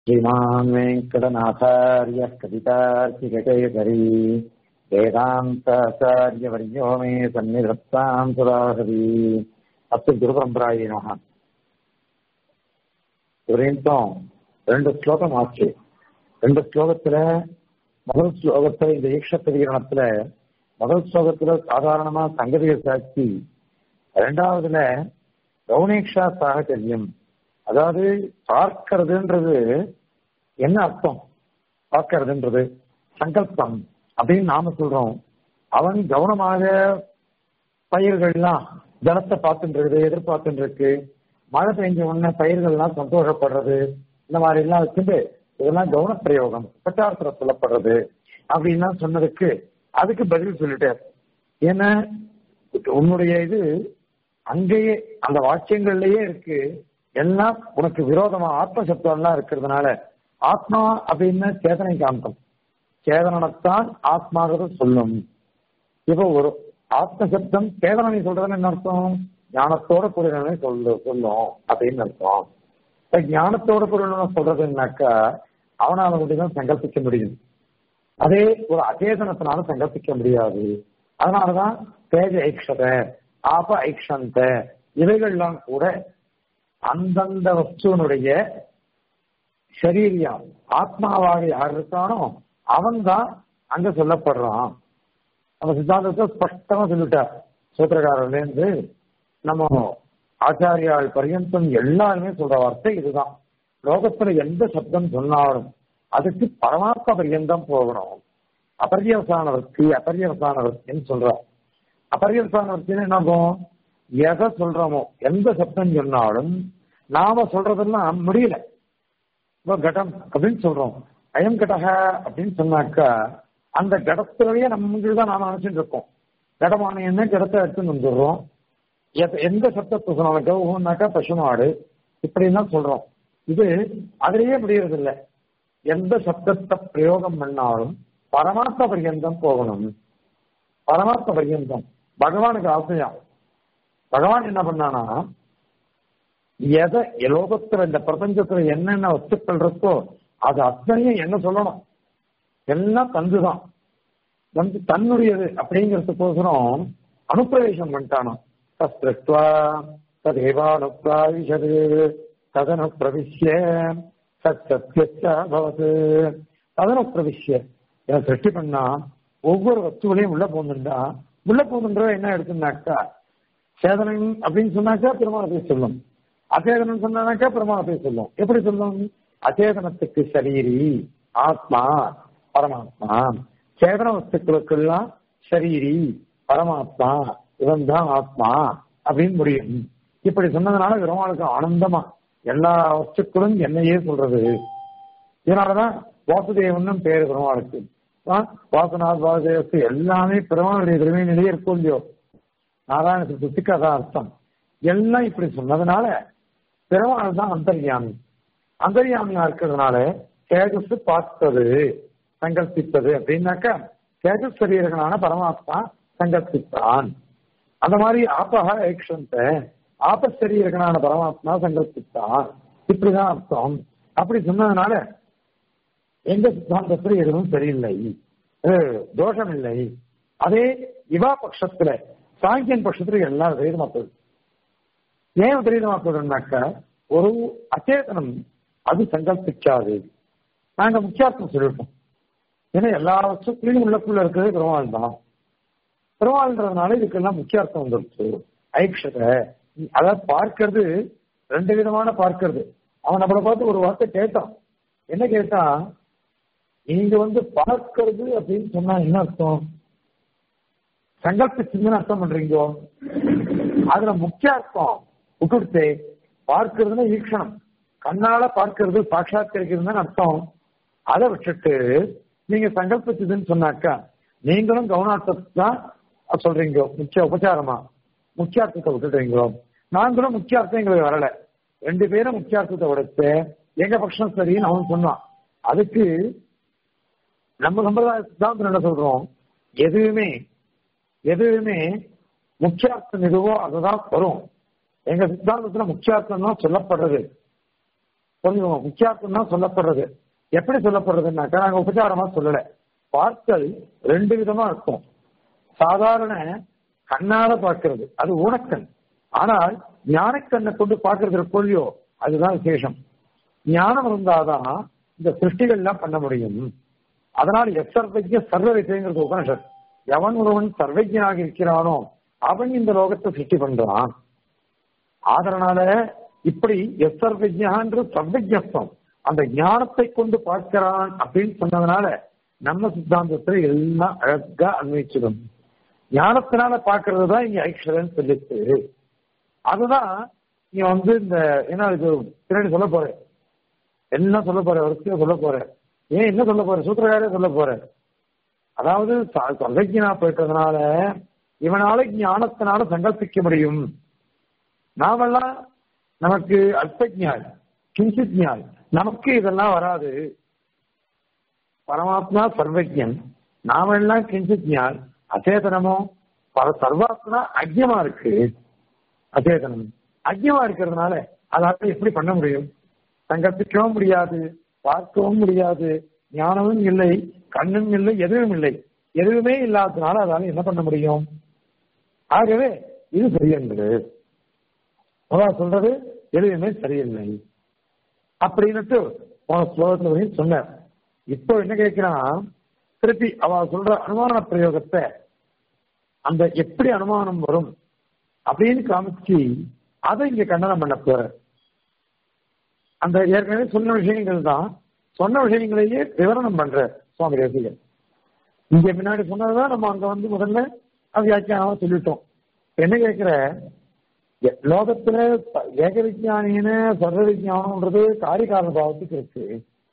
श्रीमान् वेङ्कटनाथार्यः कवितार्किककेसरी वेदान्ताचार्यवर्यो मे सन्निधत्ताम् सुराहरी அத்து குருபரம்பராயி நமக இதுவரையும் ரெண்டு ஸ்லோகம் ஆச்சு ரெண்டு ஸ்லோகத்துல முதல் ஸ்லோகத்துல இந்த ஈக்ஷத்திரிகரணத்துல முதல் ஸ்லோகத்துல சாதாரணமா சங்கதிகள் சாட்சி ரெண்டாவதுல கவுனேக்ஷா சாகச்சரியம் அதாவது பார்க்கிறதுன்றது என்ன அர்த்தம் பார்க்கிறதுன்றது சங்கல்பம் அப்படின்னு நாம சொல்றோம் அவன் கவனமாக பயிர்கள்லாம் ஜலத்தை பார்த்துட்டு இருக்குது எதிர்பார்த்துட்டு இருக்கு மழை பெஞ்ச உடனே பயிர்கள்லாம் சந்தோஷப்படுறது இந்த மாதிரி எல்லாம் வச்சுட்டு இதெல்லாம் கவனப்பிரயோகம் பிரச்சாரத்துல சொல்லப்படுறது அப்படின்லாம் சொன்னதுக்கு அதுக்கு பதில் சொல்லிட்டார் ஏன்னா உன்னுடைய இது அங்கேயே அந்த வாக்கியங்கள்லயே இருக்கு எல்லாம் உனக்கு விரோதமா ஆத்ம சப்தம்லாம் இருக்கிறதுனால ஆத்மா அப்படின்னு சேதனை காந்தம் சேதனத்தான் ஆத்மாவது சொல்லும் இப்போ ஒரு ஆத்ம சப்தம் சேதனனை சொல்றதுன்னு என்ன அர்த்தம் ஞானத்தோட கூடியவனை சொல்லு சொல்லும் அப்படின்னு அர்த்தம் இப்ப ஞானத்தோட கூடியவனை சொல்றதுன்னாக்கா அவனால மட்டும்தான் சங்கல்பிக்க முடியும் அதே ஒரு அச்சேதனத்தினால சங்கல்பிக்க முடியாது அதனாலதான் தேஜ ஐக்ஷத ஆப ஐக்ஷந்த இவைகள்லாம் கூட அந்தந்த வஸ்துவனுடைய சரீரியம் ஆத்மாவாக யார் இருக்கானோ அவன் தான் அங்க சொல்லப்படுறான் நம்ம சித்தாந்தத்தை ஸ்பஷ்டமா சொல்லிட்டார் சூத்திரக்காரர்லேருந்து நம்ம ஆச்சாரியால் பரியந்தம் எல்லாருமே சொல்ற வார்த்தை இதுதான் லோகத்துல எந்த சப்தம் சொன்னாலும் அதுக்கு பரமாத்ம பரியந்தம் போகணும் அபரியவசான வர்த்தி அபரியவசான வர்த்தின்னு சொல்றோம் அபரியவசான வர்த்தின்னு என்ன ஆகும் எதை சொல்றோமோ எந்த சப்தம் சொன்னாலும் நாம சொல்றதெல்லாம் முடியல இப்போ கடம் அப்படின்னு சொல்றோம் அயம் கடக அப்படின்னு சொன்னாக்கா அந்த கடத்திலேயே நம்ம தான் நாம நினைச்சுட்டு இருக்கோம் கடமான என்ன கடத்தை எடுத்துன்னு வந்துடுறோம் எந்த சப்தத்தை சொன்னாலும் கவுனாக்கா பசுமாடு இப்படிலாம் சொல்றோம் இது அதிலேயே முடியறது இல்லை எந்த சப்தத்தை பிரயோகம் பண்ணாலும் பரமாத்ம பரியந்தம் போகணும் பரமாத்ம பரியந்தம் பகவானுக்கு ஆசையா பகவான் என்ன பண்ணானா எதை லோகத்துல இந்த பிரபஞ்சத்துல என்னென்ன வஸ்துக்கள் இருக்கோ அது அத்தனையும் என்ன சொல்லணும் எல்லாம் தந்துதான் வந்து தன்னுடையது அப்படிங்கிறதுக்கோசரம் அனுப்பிரவேசம் பண்ணிட்டானோ தஸ்திருஷ்டுவா ததேவானுப்ராவிஷது ததனு பிரவிஷ்ய சத் சத்தியபவது ததனு பிரவிஷ்ய இதை சிருஷ்டி பண்ணா ஒவ்வொரு வஸ்துகளையும் உள்ள போந்துட்டா உள்ள போகுதுன்ற என்ன எடுத்துனாக்கா சேதனம் அப்படின்னு சொன்னாக்கா பெருமாள் போய் சொல்லும் அச்சேதனம் சொன்னாக்கா பெருமாள் போய் சொல்லும் எப்படி சொல்லும் அச்சேதனத்துக்கு சரீரி ஆத்மா பரமாத்மா சேதன வஸ்துக்களுக்கெல்லாம் சரீரி பரமாத்மா இவன் தான் ஆத்மா அப்படின்னு முடியும் இப்படி சொன்னதுனால பெருமாளுக்கு ஆனந்தமா எல்லா வஸ்துக்களும் என்னையே சொல்றது இதனாலதான் வாசுதேவன் பேரு பெருமாளுக்கு வாசநாத் வாசுதேவத்து எல்லாமே பெருமாளுடைய திருமையிலேயே இருக்கும் இல்லையோ நாராயண சதுர்த்திக்கு அதான் அர்த்தம் எல்லாம் இப்படி சொன்னதுனால பெருமாள் தான் அந்தர்யாமி அந்தர்யாமியா இருக்கிறதுனால தேஜஸ் பார்த்தது சங்கல்பித்தது அப்படின்னாக்கா தேஜஸ் சரீரகனான பரமாத்மா சங்கல்பித்தான் அந்த மாதிரி ஆபக ஏக்ஷந்த ஆபசரீரகனான பரமாத்மா சங்கல்பித்தான் இப்படிதான் அர்த்தம் அப்படி சொன்னதுனால எங்க சித்தாந்தத்துல எதுவும் சரியில்லை தோஷம் இல்லை அதே இவா பட்சத்துல சாங்கியன் பட்சத்துல எல்லாம் விபரீதமாக்குது ஏன் விபரீதமாக்குதுன்னாக்கா ஒரு அச்சேதனம் அது சங்கல்பிக்காது நாங்க முக்கியார்த்தம் சொல்லிட்டோம் ஏன்னா எல்லா வசத்துலையும் உள்ளக்குள்ள இருக்கிறது பெருமாள் தான் பெருமாள்ன்றதுனால இதுக்கெல்லாம் முக்கியார்த்தம் வந்துருச்சு ஐக்ஷத அதாவது பார்க்கறது ரெண்டு விதமான பார்க்கறது அவன் நம்மளை பார்த்து ஒரு வார்த்தை கேட்டான் என்ன கேட்டான் நீங்க வந்து பார்க்கறது அப்படின்னு சொன்னா என்ன அர்த்தம் சங்கல்பிச்சுங்கன்னு அர்த்தம் பண்றீங்கோ அதுல முக்கிய அர்த்தம் விட்டுடுத்தே பார்க்கறதுன்னா ஈக்ஷணம் கண்ணால பார்க்கறது சாட்சாத்கரிக்கிறதுன்னு அர்த்தம் அதை விட்டுட்டு நீங்க சங்கல்பிச்சதுன்னு சொன்னாக்கா நீங்களும் கவனார்த்தத்தை தான் சொல்றீங்க முக்கிய உபச்சாரமா முக்கியார்த்தத்தை விட்டுடுறீங்களோ நாங்களும் முக்கியார்த்தம் எங்களுக்கு வரல ரெண்டு பேரும் முக்கியார்த்தத்தை உடைச்சு எங்க பட்சம் சரின்னு அவன் சொன்னான் அதுக்கு நம்ம சம்பிரதாய சித்தாந்தம் என்ன சொல்றோம் எதுவுமே எதுவுமே முக்கியார்த்தம் எதுவோ அதுதான் வரும் எங்க சித்தாந்தத்துல முக்கியார்த்தம் தான் சொல்லப்படுறது கொஞ்சம் முக்கியார்த்தம் தான் சொல்லப்படுறது எப்படி சொல்லப்படுறதுன்னாக்கா நாங்க உபச்சாரமா சொல்லல பார்த்தல் ரெண்டு விதமா இருக்கும் சாதாரண கண்ணால பார்க்கிறது அது ஊனக்கண் ஆனால் ஞானக்கண்ணை கொண்டு பார்க்கறது கொள்ளியோ அதுதான் விசேஷம் ஞானம் இருந்தாதான் இந்த சிருஷ்டிகள்லாம் பண்ண முடியும் அதனால் எசர்வஜ சர்வ விசயங்கிறது உபனிஷத் எவன் ஒருவன் சர்வஜனாக இருக்கிறானோ அவன் இந்த லோகத்தை சிருஷ்டி பண்றான் அதனால இப்படி எசர்வஜான்ற சர்வஜஸ்தம் அந்த ஞானத்தை கொண்டு பார்க்கிறான் அப்படின்னு சொன்னதுனால நம்ம சித்தாந்தத்துல எல்லாம் அழகா அன்வயிச்சிடும் ஞானத்தினால பாக்குறது தான் இங்க ஐஸ்வரன் சொல்லிச்சு அதுதான் நீ வந்து இந்த என்ன இது பின்னாடி சொல்ல போற என்ன சொல்ல போற வரிசையா சொல்ல போற ஏன் என்ன சொல்ல போற சூத்திரகாரே சொல்ல போற அதாவது சர்வஜனா போயிட்டதுனால இவனால ஞானத்தினால சங்கல்பிக்க முடியும் நாமெல்லாம் நமக்கு அல்பஜால் கிஞ்சித் ஞான் நமக்கு இதெல்லாம் வராது பரமாத்மா சர்வஜன் நாமெல்லாம் கிஞ்சித் ஞான் அச்சேதனமோ பர சர்வாத்மா அஜ்யமா இருக்கு அச்சேதனம் அஜ்யமா இருக்கிறதுனால அதால எப்படி பண்ண முடியும் சங்கல்பிக்கவும் முடியாது பார்க்கவும் முடியாது ஞானமும் இல்லை கண்ணும் இல்லை எதுவும் இல்லை எதுவுமே இல்லாததுனால அதால என்ன பண்ண முடியும் ஆகவே இது சரியென்பது அதான் சொல்றது எதுவுமே சரியில்லை அப்படின்னுட்டு போன ஸ்லோகத்துல வரையும் சொன்னார் இப்போ என்ன கேட்கிறான் திருப்பி அவ சொல்ற அனுமான பிரயோகத்தை அந்த எப்படி அனுமானம் வரும் அப்படின்னு காமிச்சு அதை இங்க கண்டனம் பண்ண போற அந்த ஏற்கனவே சொன்ன விஷயங்கள் தான் சொன்ன விஷயங்களையே விவரணம் பண்ற சுவாமி ரசிகன் இங்க முன்னாடி சொன்னதுதான் நம்ம அங்க வந்து முதல்ல அது வியாக்கியானமா சொல்லிட்டோம் என்ன கேட்கிற லோகத்துல ஏக விஜயானின சர்வ விஜயானம்ன்றது காரிகாரண பாவத்துக்கு இருக்கு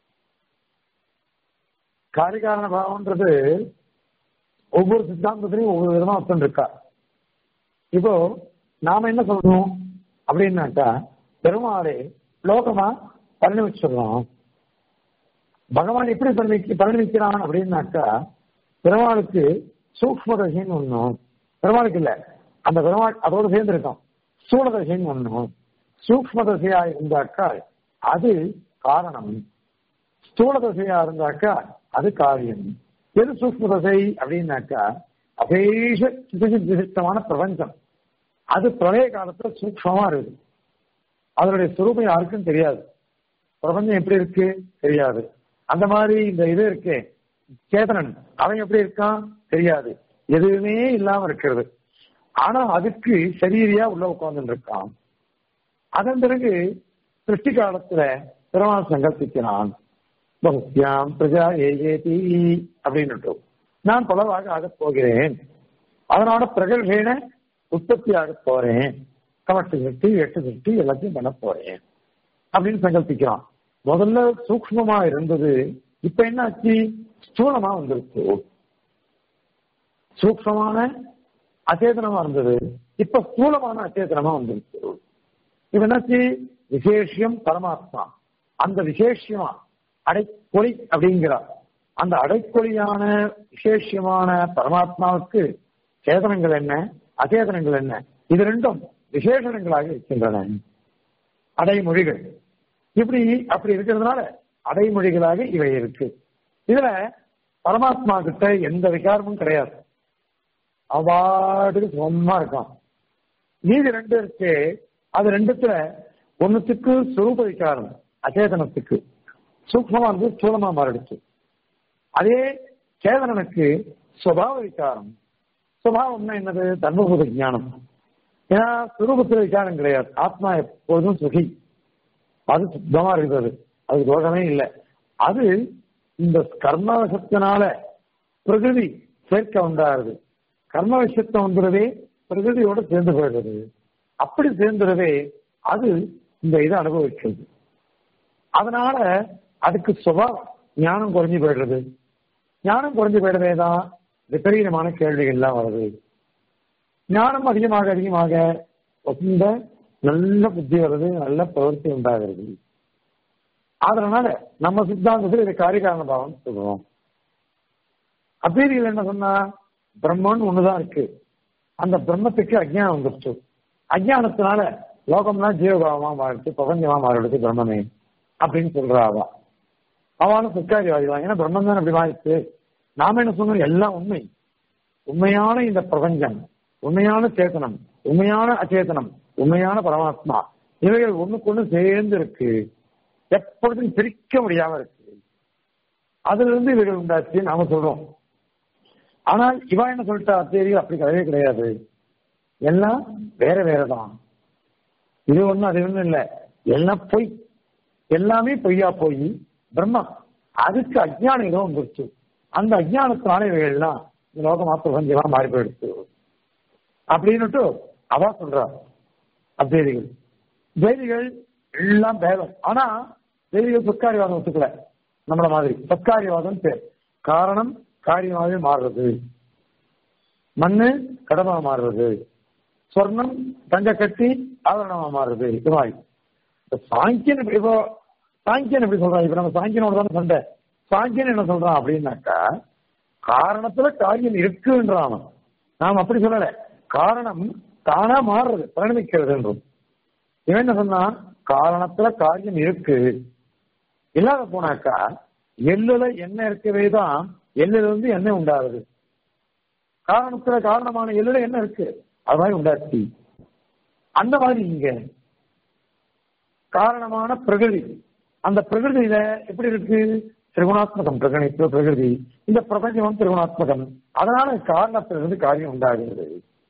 காரிகாரண பாவம்ன்றது ஒவ்வொரு சித்தாந்தத்திலையும் ஒவ்வொரு விதமா அர்த்தம் இருக்கா இப்போ நாம என்ன சொல்றோம் அப்படின்னாக்கா பெருமாளே லோகமா பரிணமிச்சிடுறோம் பகவான் எப்படி பரிணமிக்க பரிணமிக்கிறான் அப்படின்னாக்கா பெருமாளுக்கு சூக்மதசைன்னு ஒண்ணும் பெருமாளுக்கு இல்ல அந்த பெருமாள் அதோடு சேர்ந்து இருக்கும் சூழதசைன்னு ஒண்ணும் சூக்மதசையா இருந்தாக்கா அது காரணம் ஸ்தூல தசையா இருந்தாக்கா அது காரியம் எது சூக்ம தசை அப்படின்னாக்கா அபேஷ விசிஷ்டமான பிரபஞ்சம் அது பிரளய காலத்துல சூக்மமா இருக்குது அதனுடைய சுரூபம் யாருக்கும் தெரியாது பிரபஞ்சம் எப்படி இருக்கு தெரியாது அந்த மாதிரி இந்த இது இருக்கு சேதனன் அவன் எப்படி இருக்கான் தெரியாது எதுவுமே இல்லாம இருக்கிறது ஆனா அதுக்கு சரீரியா உள்ள உட்கார்ந்து இருக்கான் அதன் பிறகு சிருஷ்டி காலத்துல பெருமாள் சங்கல்பிக்கிறான் பகுத்தியாம் பிரஜா ஏஜேதி அப்படின்னு நான் பலவாக ஆகப் போகிறேன் அதனால பிரகல்கேன உற்பத்தி ஆக போறேன் கமட்டு சிருஷ்டி எட்டு சிருஷ்டி எல்லாத்தையும் பண்ண போறேன் அப்படின்னு சங்கல்பிக்கிறான் முதல்ல சூக்மமா இருந்தது இப்ப என்ன ஆச்சு ஸ்தூலமா வந்துருச்சு சூக்மமான அச்சேதனமா இருந்தது இப்ப ஸ்தூலமான அச்சேதனமா வந்துருச்சு இப்ப என்னாச்சு விசேஷியம் பரமாத்மா அந்த விசேஷியமா அடைக்கொலி அப்படிங்கிறார் அந்த அடைக்கொலியான விசேஷமான பரமாத்மாவுக்கு சேதனங்கள் என்ன அச்சேதனங்கள் என்ன இது ரெண்டும் விசேஷணங்களாக இருக்கின்றன அடைமொழிகள் இப்படி அப்படி இருக்கிறதுனால அடைமொழிகளாக இவை இருக்கு இதுல பரமாத்மா கிட்ட எந்த விகாரமும் கிடையாது அவாடுக்கு சும்மா இருக்கான் மீதி ரெண்டு இருக்கு அது ரெண்டுத்துல ஒன்னுத்துக்கு சுரூப விகாரம் அச்சேதனத்துக்கு சூக்மமா இருந்து ஸ்தூலமா மாறிடுச்சு அதே சேதனனுக்கு சுபாவ விகாரம் சுபாவம்னா என்னது தர்மபூத ஞானம் ஏன்னா சுரூபத்துல விசாரம் கிடையாது ஆத்மா எப்போதும் சுகி அது சுத்தமா இருக்குது அது தோஷமே இல்லை அது இந்த கர்ம விஷத்தினால பிரகிருதி சேர்க்க உண்டாகுது கர்ம விஷயத்தை வந்துடவே பிரகிருதியோட சேர்ந்து போயிடுறது அப்படி சேர்ந்துடவே அது இந்த இதை அனுபவிக்கிறது அதனால அதுக்கு சுபா ஞானம் குறைஞ்சு போயிடுறது ஞானம் குறைஞ்சு போயிடவே தான் விபரீதமான கேள்விகள்லாம் வருது ஞானம் அதிகமாக அதிகமாக வசந்த நல்ல புத்தி வருது நல்ல பிரவர்த்தி உண்டாகிறது அதனால நம்ம சித்தாந்தத்தில் இது காரிகாரண பாவம் சொல்லுவோம் அபீரியில் என்ன சொன்னா பிரம்மன் ஒண்ணுதான் இருக்கு அந்த பிரம்மத்துக்கு அஜ்ஞானம் வந்துருச்சு அஜ்ஞானத்தினால லோகம்லாம் ஜீவபாவமா மாறிடுச்சு பிரபஞ்சமா மாறிடுச்சு பிரம்மமே அப்படின்னு சொல்றா அவ அவனும் சத்காரியவாதி தான் ஏன்னா பிரம்மன் தான் அப்படி வாய்ப்பு நாம என்ன சொன்னோம் எல்லாம் உண்மை உண்மையான இந்த பிரபஞ்சம் உண்மையான சேத்தனம் உண்மையான அச்சேதனம் உண்மையான பரமாத்மா இவைகள் ஒண்ணுக்கு ஒண்ணு சேர்ந்து இருக்கு எப்பொழுதும் பிரிக்க முடியாம இருக்கு அதுல இருந்து இவைகள் உண்டாச்சு நாம சொல்றோம் ஆனால் இவா என்ன சொல்லிட்டா சரி அப்படி கிடையவே கிடையாது எல்லாம் வேற வேறதான் இது ஒண்ணும் அது ஒண்ணும் இல்ல எல்லாம் பொய் எல்லாமே பொய்யா போய் பிரம்மம் அதுக்கு அஜ்ஞான இதம் வந்துருச்சு அந்த அஜ்ஞானத்தினால இவைகள்லாம் இந்த லோகமா பிரபஞ்சமா மாறி போயிடுச்சு அப்படின்னுட்டு அவ சொல்றா அத்வைதிகள் துவைதிகள் எல்லாம் பேதம் ஆனா துவைதிகள் சத்காரியவாதம் ஒத்துக்கல நம்மள மாதிரி சத்காரியவாதம் பேர் காரணம் காரியமாகவே மாறுறது மண்ணு கடமா மாறுறது சொர்ணம் தங்க கட்டி ஆவரணமா மாறுது இது மாதிரி இப்ப சாங்கியன் இப்ப- இப்போ சாங்கியன் எப்படி சொல்றான் இப்ப நம்ம சாங்கியனோட தானே சண்டை சாங்கியன் என்ன சொல்றான் அப்படின்னாக்கா காரணத்துல காரியம் இருக்குன்றான் அவன். நாம் அப்படி சொல்லல காரணம் தானா மாறுறது பரிணமிக்கிறது என்றும் இவன் என்ன சொன்னான் காரணத்துல காரியம் இருக்கு இல்லாத போனாக்கா எள்ளுல எண்ணெய் இருக்கவே தான் எள்ளுல இருந்து எண்ணெய் உண்டாகுது காரணத்துல காரணமான எள்ளுல என்ன இருக்கு அது மாதிரி உண்டாச்சு அந்த மாதிரி இங்க காரணமான பிரகிருதி அந்த பிரகிருதியில எப்படி இருக்கு திரிகுணாத்மகம் பிரகணி பிரகிருதி இந்த பிரபஞ்சமும் திரிகுணாத்மகம் அதனால காரணத்திலிருந்து காரியம் உண்டாகிறது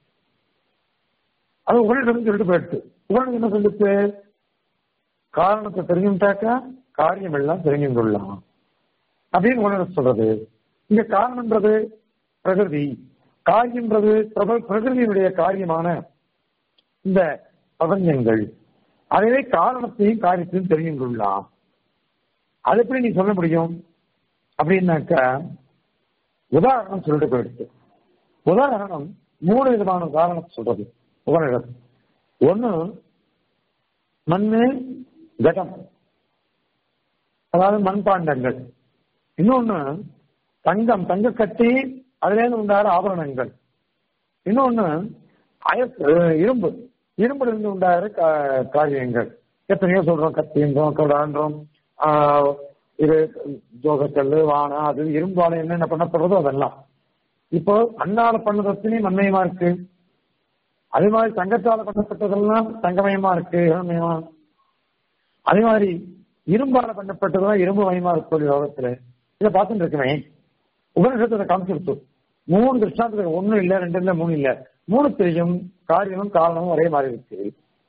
அது உங்களிடம் சொல்லிட்டு போயிடுச்சு உங்களுக்கு என்ன சொல்லிச்சு காரணத்தை தெரிஞ்சுட்டாக்கா காரியம் எல்லாம் தெரிஞ்சு கொள்ளலாம் அப்படின்னு உங்களிடம் சொல்றது இங்க காரணம்ன்றது பிரகிருதி காரியம்ன்றது பிரப- பிரகிருதியினுடைய காரியமான இந்த பிரபஞ்சங்கள் அதுவே காரணத்தையும் காரியத்தையும் தெரிந்து கொள்ளலாம் அது எப்படி நீ சொல்ல முடியும் அப்படின்னாக்கா உதாரணம் சொல்லிட்டு போயிடுச்சு உதாரணம் மூணு விதமான உதாரணம் சொல்றது உதாரணம் ஒண்ணு மண்ணு கடம் அதாவது மண்பாண்டங்கள் இன்னொன்னு தங்கம் தங்க கட்டி அதுல இருந்து உண்டான ஆபரணங்கள் இன்னொன்னு அய- அஹ் இரும்பு இரும்புல இருந்து உண்டாகிற கா- காரியங்கள் எத்தனையோ சொல்றோம் கத்தின்றோம் கொடான்றோம் ஆஹ் இது ஜோகக்கல் வானம் அது இரும்பால என்னென்ன பண்ணப்படுறதோ அதெல்லாம் இப்போ அண்ணால பண்ணது அத்தனை மண்மயமா இருக்கு அதே மாதிரி தங்கத்தால பண்ணப்பட்டதெல்லாம் தங்கமயமா இருக்கு இளமயமா அதே மாதிரி இரும்பால பண்ணப்பட்டதெல்லாம் இரும்பு மயமா இருக்கு யோகத்துல இதை பார்த்துட்டு இருக்குமே உபனிஷத்தை காமிச்சிருச்சு மூணு திருஷ்டாந்தத்துக்கு ஒண்ணு இல்ல ரெண்டு இல்ல மூணு இல்ல மூணு தெரியும் காரியமும் காரணமும் ஒரே மாதிரி இருக்கு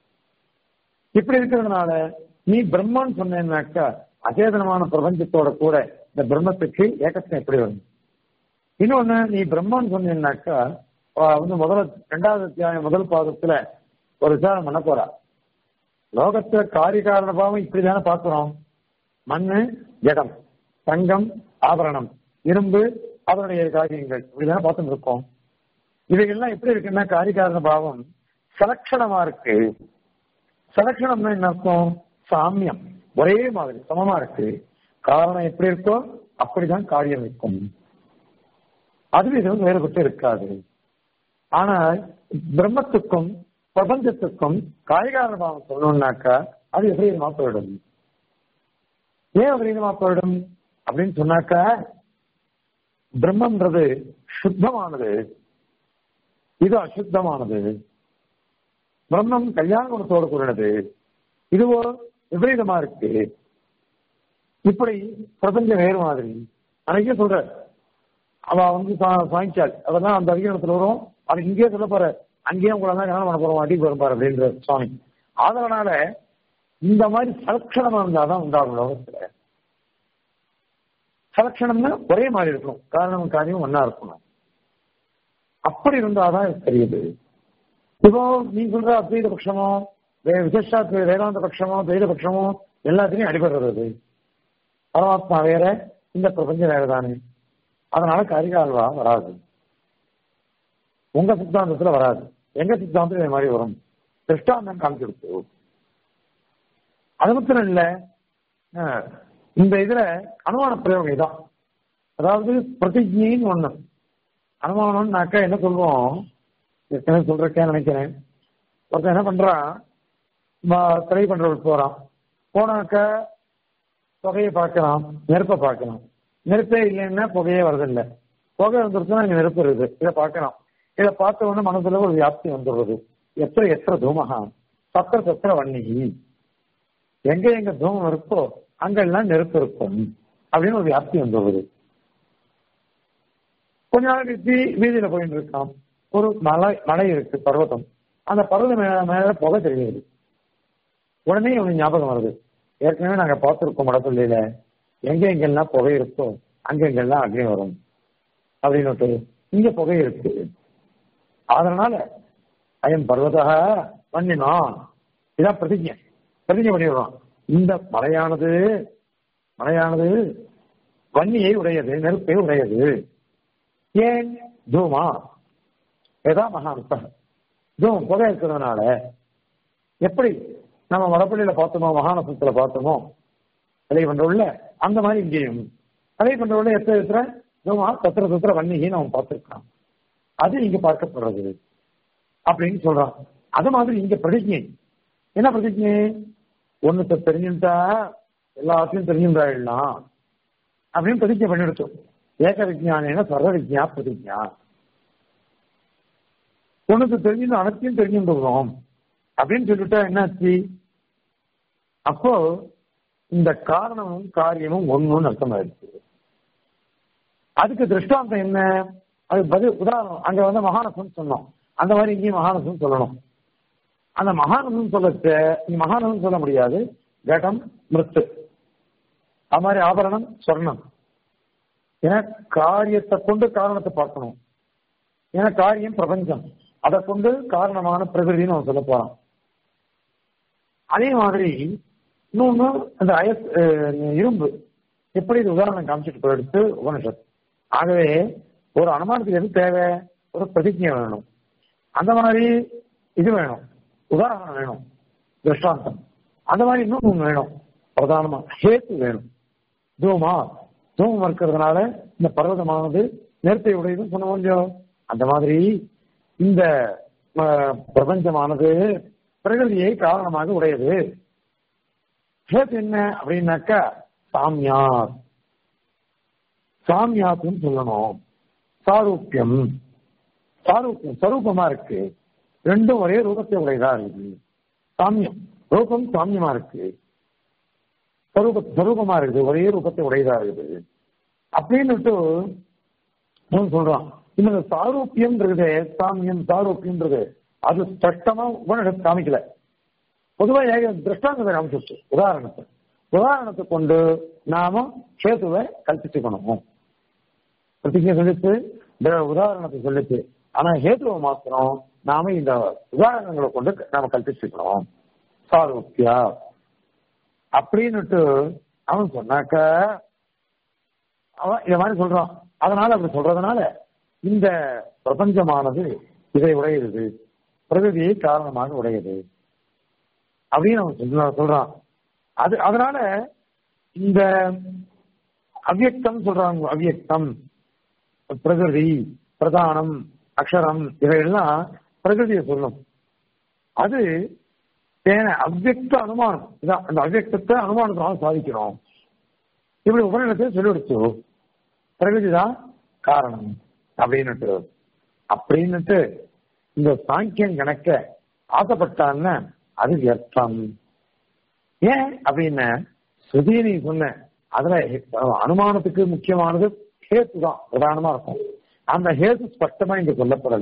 இப்படி இருக்கிறதுனால நீ பிரம்மன் சொன்னேன்னாக்கா அச்சேதனமான பிரபஞ்சத்தோட கூட இந்த பிரம்மத்துக்கு ஏக்கத்தம் எப்படி வரும் இன்னொன்னு நீ பிரம்மன் சொன்னீங்கன்னாக்கா அவ வந்து முதல்ல ரெண்டாவது அத்தியாயம் முதல் பாதத்துல ஒரு விசாரம் பண்ண போறா லோகத்துல காரிய காரண பாவம் இப்படிதானே பார்க்கிறோம் மண்ணு ஜடம் தங்கம் ஆபரணம் இரும்பு அதனுடைய காரியங்கள் இப்படிதானே பார்த்துட்டு இருக்கோம் இவைகள்லாம் எப்படி இருக்குன்னா காரிகாரண பாவம் சலட்சணமா இருக்கு சலட்சணம்னா என்ன அர்த்தம் சாமியம் ஒரே மாதிரி சமமா இருக்கு காரணம் எப்படி இருக்கோ அப்படிதான் காரியம் இருக்கும் அது இதுவும் வேறுபட்டு இருக்காது ஆனால் பிரம்மத்துக்கும் பிரபஞ்சத்துக்கும் காரிகாரண பாவம் சொல்லணும்னாக்கா அது விபரீதமா போயிடும் ஏன் விபரீதமா போயிடும் அப்படின்னு சொன்னாக்கா பிரம்மன்றது சுத்தமானது இது அசுத்தமானது பிரம்மம் கல்யாண குணத்தோடு கூறினது இதுவோ விபரீதமா இருக்கு இப்படி பிரபஞ்சம் வேறு மாதிரி அன்னைக்கே சொல்ற அவ வந்து சா- சாய்ச்சாள் அதெல்லாம் அந்த அதிகாரத்துல வரும் அது இங்கேயே சொல்ல போற அங்கேயே உங்களை தான் கல்யாணம் பண்ண போறோம் அடிக்கு வரும் பாரு அப்படின்ற சுவாமி அதனால இந்த மாதிரி சலட்சணமா இருந்தாதான் உண்டாகும் லோகத்துல சலட்சணம்னா ஒரே மாதிரி இருக்கணும் காரணம் காரியம் ஒன்னா இருக்கணும் அப்படி இருந்தாதான் இது தெரியுது இப்போ நீ சொல்ற அத்வைத பட்சமோ வே- விசேஷாத்வை வேதாந்த பட்சமோ துவைத பட்சமோ எல்லாத்துலயும் அடிபடுறது அது. பரமாத்மா வேற இந்த பிரபஞ்சம் வேற தானே அதனால கரிகால்வா வராது உங்க சித்தாந்தத்துல வராது எங்க சித்தாந்தத்துல இது மாதிரி வரும் திருஷ்டாந்தம் காமிச்சிருச்சு அது மாத்திரம் இல்ல அஹ், இந்த இதுல அனுமான பிரயோகம் இதான் அதாவது பிரதிஜின்னு ஒண்ணு அனுமானம்னாக்கா என்ன சொல்லுவோம் ஏற்கனவே சொல்றேன் நினைக்கிறேன் ஒருத்தன் என்ன பண்றான் ம- திரை பண்றவருக்கு போறான் போனாக்கா புகையை பார்க்கலாம் நெருப்பை பார்க்கலாம் நெருப்பே இல்லைன்னா புகையே வரதில்லை புகை வந்துருச்சுன்னா இங்க நெருப்பு இருக்குது இதை பார்க்கலாம் இதை பார்த்த உடனே மனசுல ஒரு வியாப்தி வந்துடுறது எத்த எத்த தூமகா சத்திர சத்திர வன்னிகி எங்க எங்க தூமம் இருக்கோ அங்கெல்லாம் நெருப்பு இருக்கும் அப்படின்னு ஒரு வியாப்தி வந்துடுறது கொஞ்ச நாள் கழிச்சு வீதியில போயிட்டு இருக்கான் ஒரு மலை மலை இருக்கு பர்வதம் அந்த பர்வதம் மேல மேல புகை தெரியுது உடனே இவனுக்கு ஞாபகம் வருது ஏற்கனவே நாங்க பார்த்திருக்கோம் வடப்பள்ளியில எங்க எங்கெல்லாம் புகை இருக்கோ அங்க எங்கெல்லாம் அக்னி வரும் அப்படின்னு இங்க புகை இருக்கு அதனால அயம் பர்வதா பண்ணினா இதான் பிரதிஜை பிரதிஜை பண்ணிடுறோம் இந்த மலையானது மலையானது வன்னியை உடையது நெருப்பை உடையது ஏன் தூமா ஏதா மகானுப்ப தூம் புகை இருக்கிறதுனால எப்படி நம்ம வடப்பள்ளியில பார்த்தோமோ மகாநசத்துல பார்த்தோமோ அதை பண்றோம்ல அந்த மாதிரி இங்கேயும் அதை பண்றோம்ல எத்த எத்தனை தூமா சத்திர சத்திர வன்னியை நம்ம பார்த்திருக்கோம் அது இங்க பார்க்கப்படுறது அப்படின்னு சொல்றான் அது மாதிரி இங்க பிரதிஜை என்ன பிரதிஜை ஒண்ணுத்த தெரிஞ்சுட்டா எல்லாத்தையும் தெரிஞ்சுட்டாயிடலாம் அப்படின்னு பிரதிஜை பண்ணிடுச்சோம் ஏக விஜயானேன சர்வ விஜயா பிரதிஜா உனக்கு தெரிஞ்சு அனைத்தையும் தெரிஞ்சுருவோம் அப்படின்னு சொல்லிட்டா என்னாச்சு அப்போ இந்த காரணமும் காரியமும் ஒண்ணுன்னு அர்த்தமாயிருச்சு அதுக்கு திருஷ்டாந்தம் என்ன அது பதில் உதாரணம் அங்க வந்து மகானசம் சொன்னோம் அந்த மாதிரி இங்கேயும் மகானசம் சொல்லணும் அந்த மகானசம் சொல்லச்ச நீ மகானசம் சொல்ல முடியாது கடம் மிருத்து அது மாதிரி ஆபரணம் சொர்ணம் ஏன்னா காரியத்தை கொண்டு காரணத்தை பார்க்கணும் ஏன்னா காரியம் பிரபஞ்சம் அதை கொண்டு காரணமான பிரகிருதின்னு அவன் சொல்ல போறான் அதே மாதிரி இன்னொன்னு அந்த அயஸ் இரும்பு எப்படி இது உதாரணம் காமிச்சிட்டு போயிடுத்து உபனிஷத் ஆகவே ஒரு அனுமானத்துக்கு எது தேவை ஒரு பிரதிஜை வேணும் அந்த மாதிரி இது வேணும் உதாரணம் வேணும் திருஷ்டாந்தம் அந்த மாதிரி இன்னொன்று வேணும் பிரதானமா ஹேத்து வேணும் தூமா தூமம் இருக்கிறதுனால இந்த பர்வதமானது நேர்த்தை உடையதுன்னு சொன்ன முடியும் அந்த மாதிரி இந்த பிரபஞ்சமானது பிரகிருதியை காரணமாக உடையது ஹேத் என்ன அப்படின்னாக்கா சாமியாத் சாமியாத்துன்னு சொல்லணும் சாரூப்பியம் சாரூப்பியம் ஸ்வரூபமா இருக்கு ரெண்டும் ஒரே ரூபத்தை உடையதா இருக்குது சாமியம் ரூபம் சாமியமா இருக்கு ஸ்வரூப ஸ்வரூபமா இருக்குது ஒரே ரூபத்தை உடையதா இருக்குது அப்படின்னுட்டு சொல்றான் இந்த சாரூப்பியம்ன்றது சாமியம் சாரூப்பியம்ன்றது அது ஸ்பஷ்டமா உபனிடத்து காமிக்கல பொதுவா ஏக திருஷ்டாந்தத்தை காமிச்சிருச்சு உதாரணத்தை உதாரணத்தை கொண்டு நாம கேதுவை கல்பிச்சுக்கணும் பிரதிஜை சொல்லிச்சு உதாரணத்தை சொல்லிச்சு ஆனா ஹேத்துவை மாத்திரம் நாம இந்த உதாரணங்களை கொண்டு நாம கல்பிச்சுக்கணும் சாரூப்பியா அப்படின்னுட்டு அவன் சொன்னாக்க அவன் இத மாதிரி சொல்றான் அதனால அப்படி சொல்றதுனால இந்த பிரபஞ்சமானது இதை உடையது பிரகதியை காரணமாக உடையது அப்படின்னு அவன் சொல்ல சொல்றான் அது அதனால இந்த அவ்யக்தம் சொல்றாங்க அவ்யக்தம் பிரகிருதி பிரதானம் அக்ஷரம் இவையெல்லாம் பிரகிருதியை சொல்லும் அது தேன அவ்வக்த அனுமானம் இதான் அந்த அவ்வக்தத்தை அனுமானத்தினால சாதிக்கிறோம் இப்படி உபநிலத்தை சொல்லிவிடுச்சு பிரகிருதி தான் காரணம் அப்படின்னுட்டு அப்படின்னுட்டு இந்த சாங்கியம் கணக்க ஆசைப்பட்டான்னு அது வியர்த்தம் ஏன் அப்படின்னு ஸ்ருதியை நீ சொன்ன அதுல அனுமானத்துக்கு முக்கியமானது ஹேத்து தான் பிரதானமா இருக்கும் அந்த ஹேத்து ஸ்பஷ்டமா இங்க சொல்லப்படல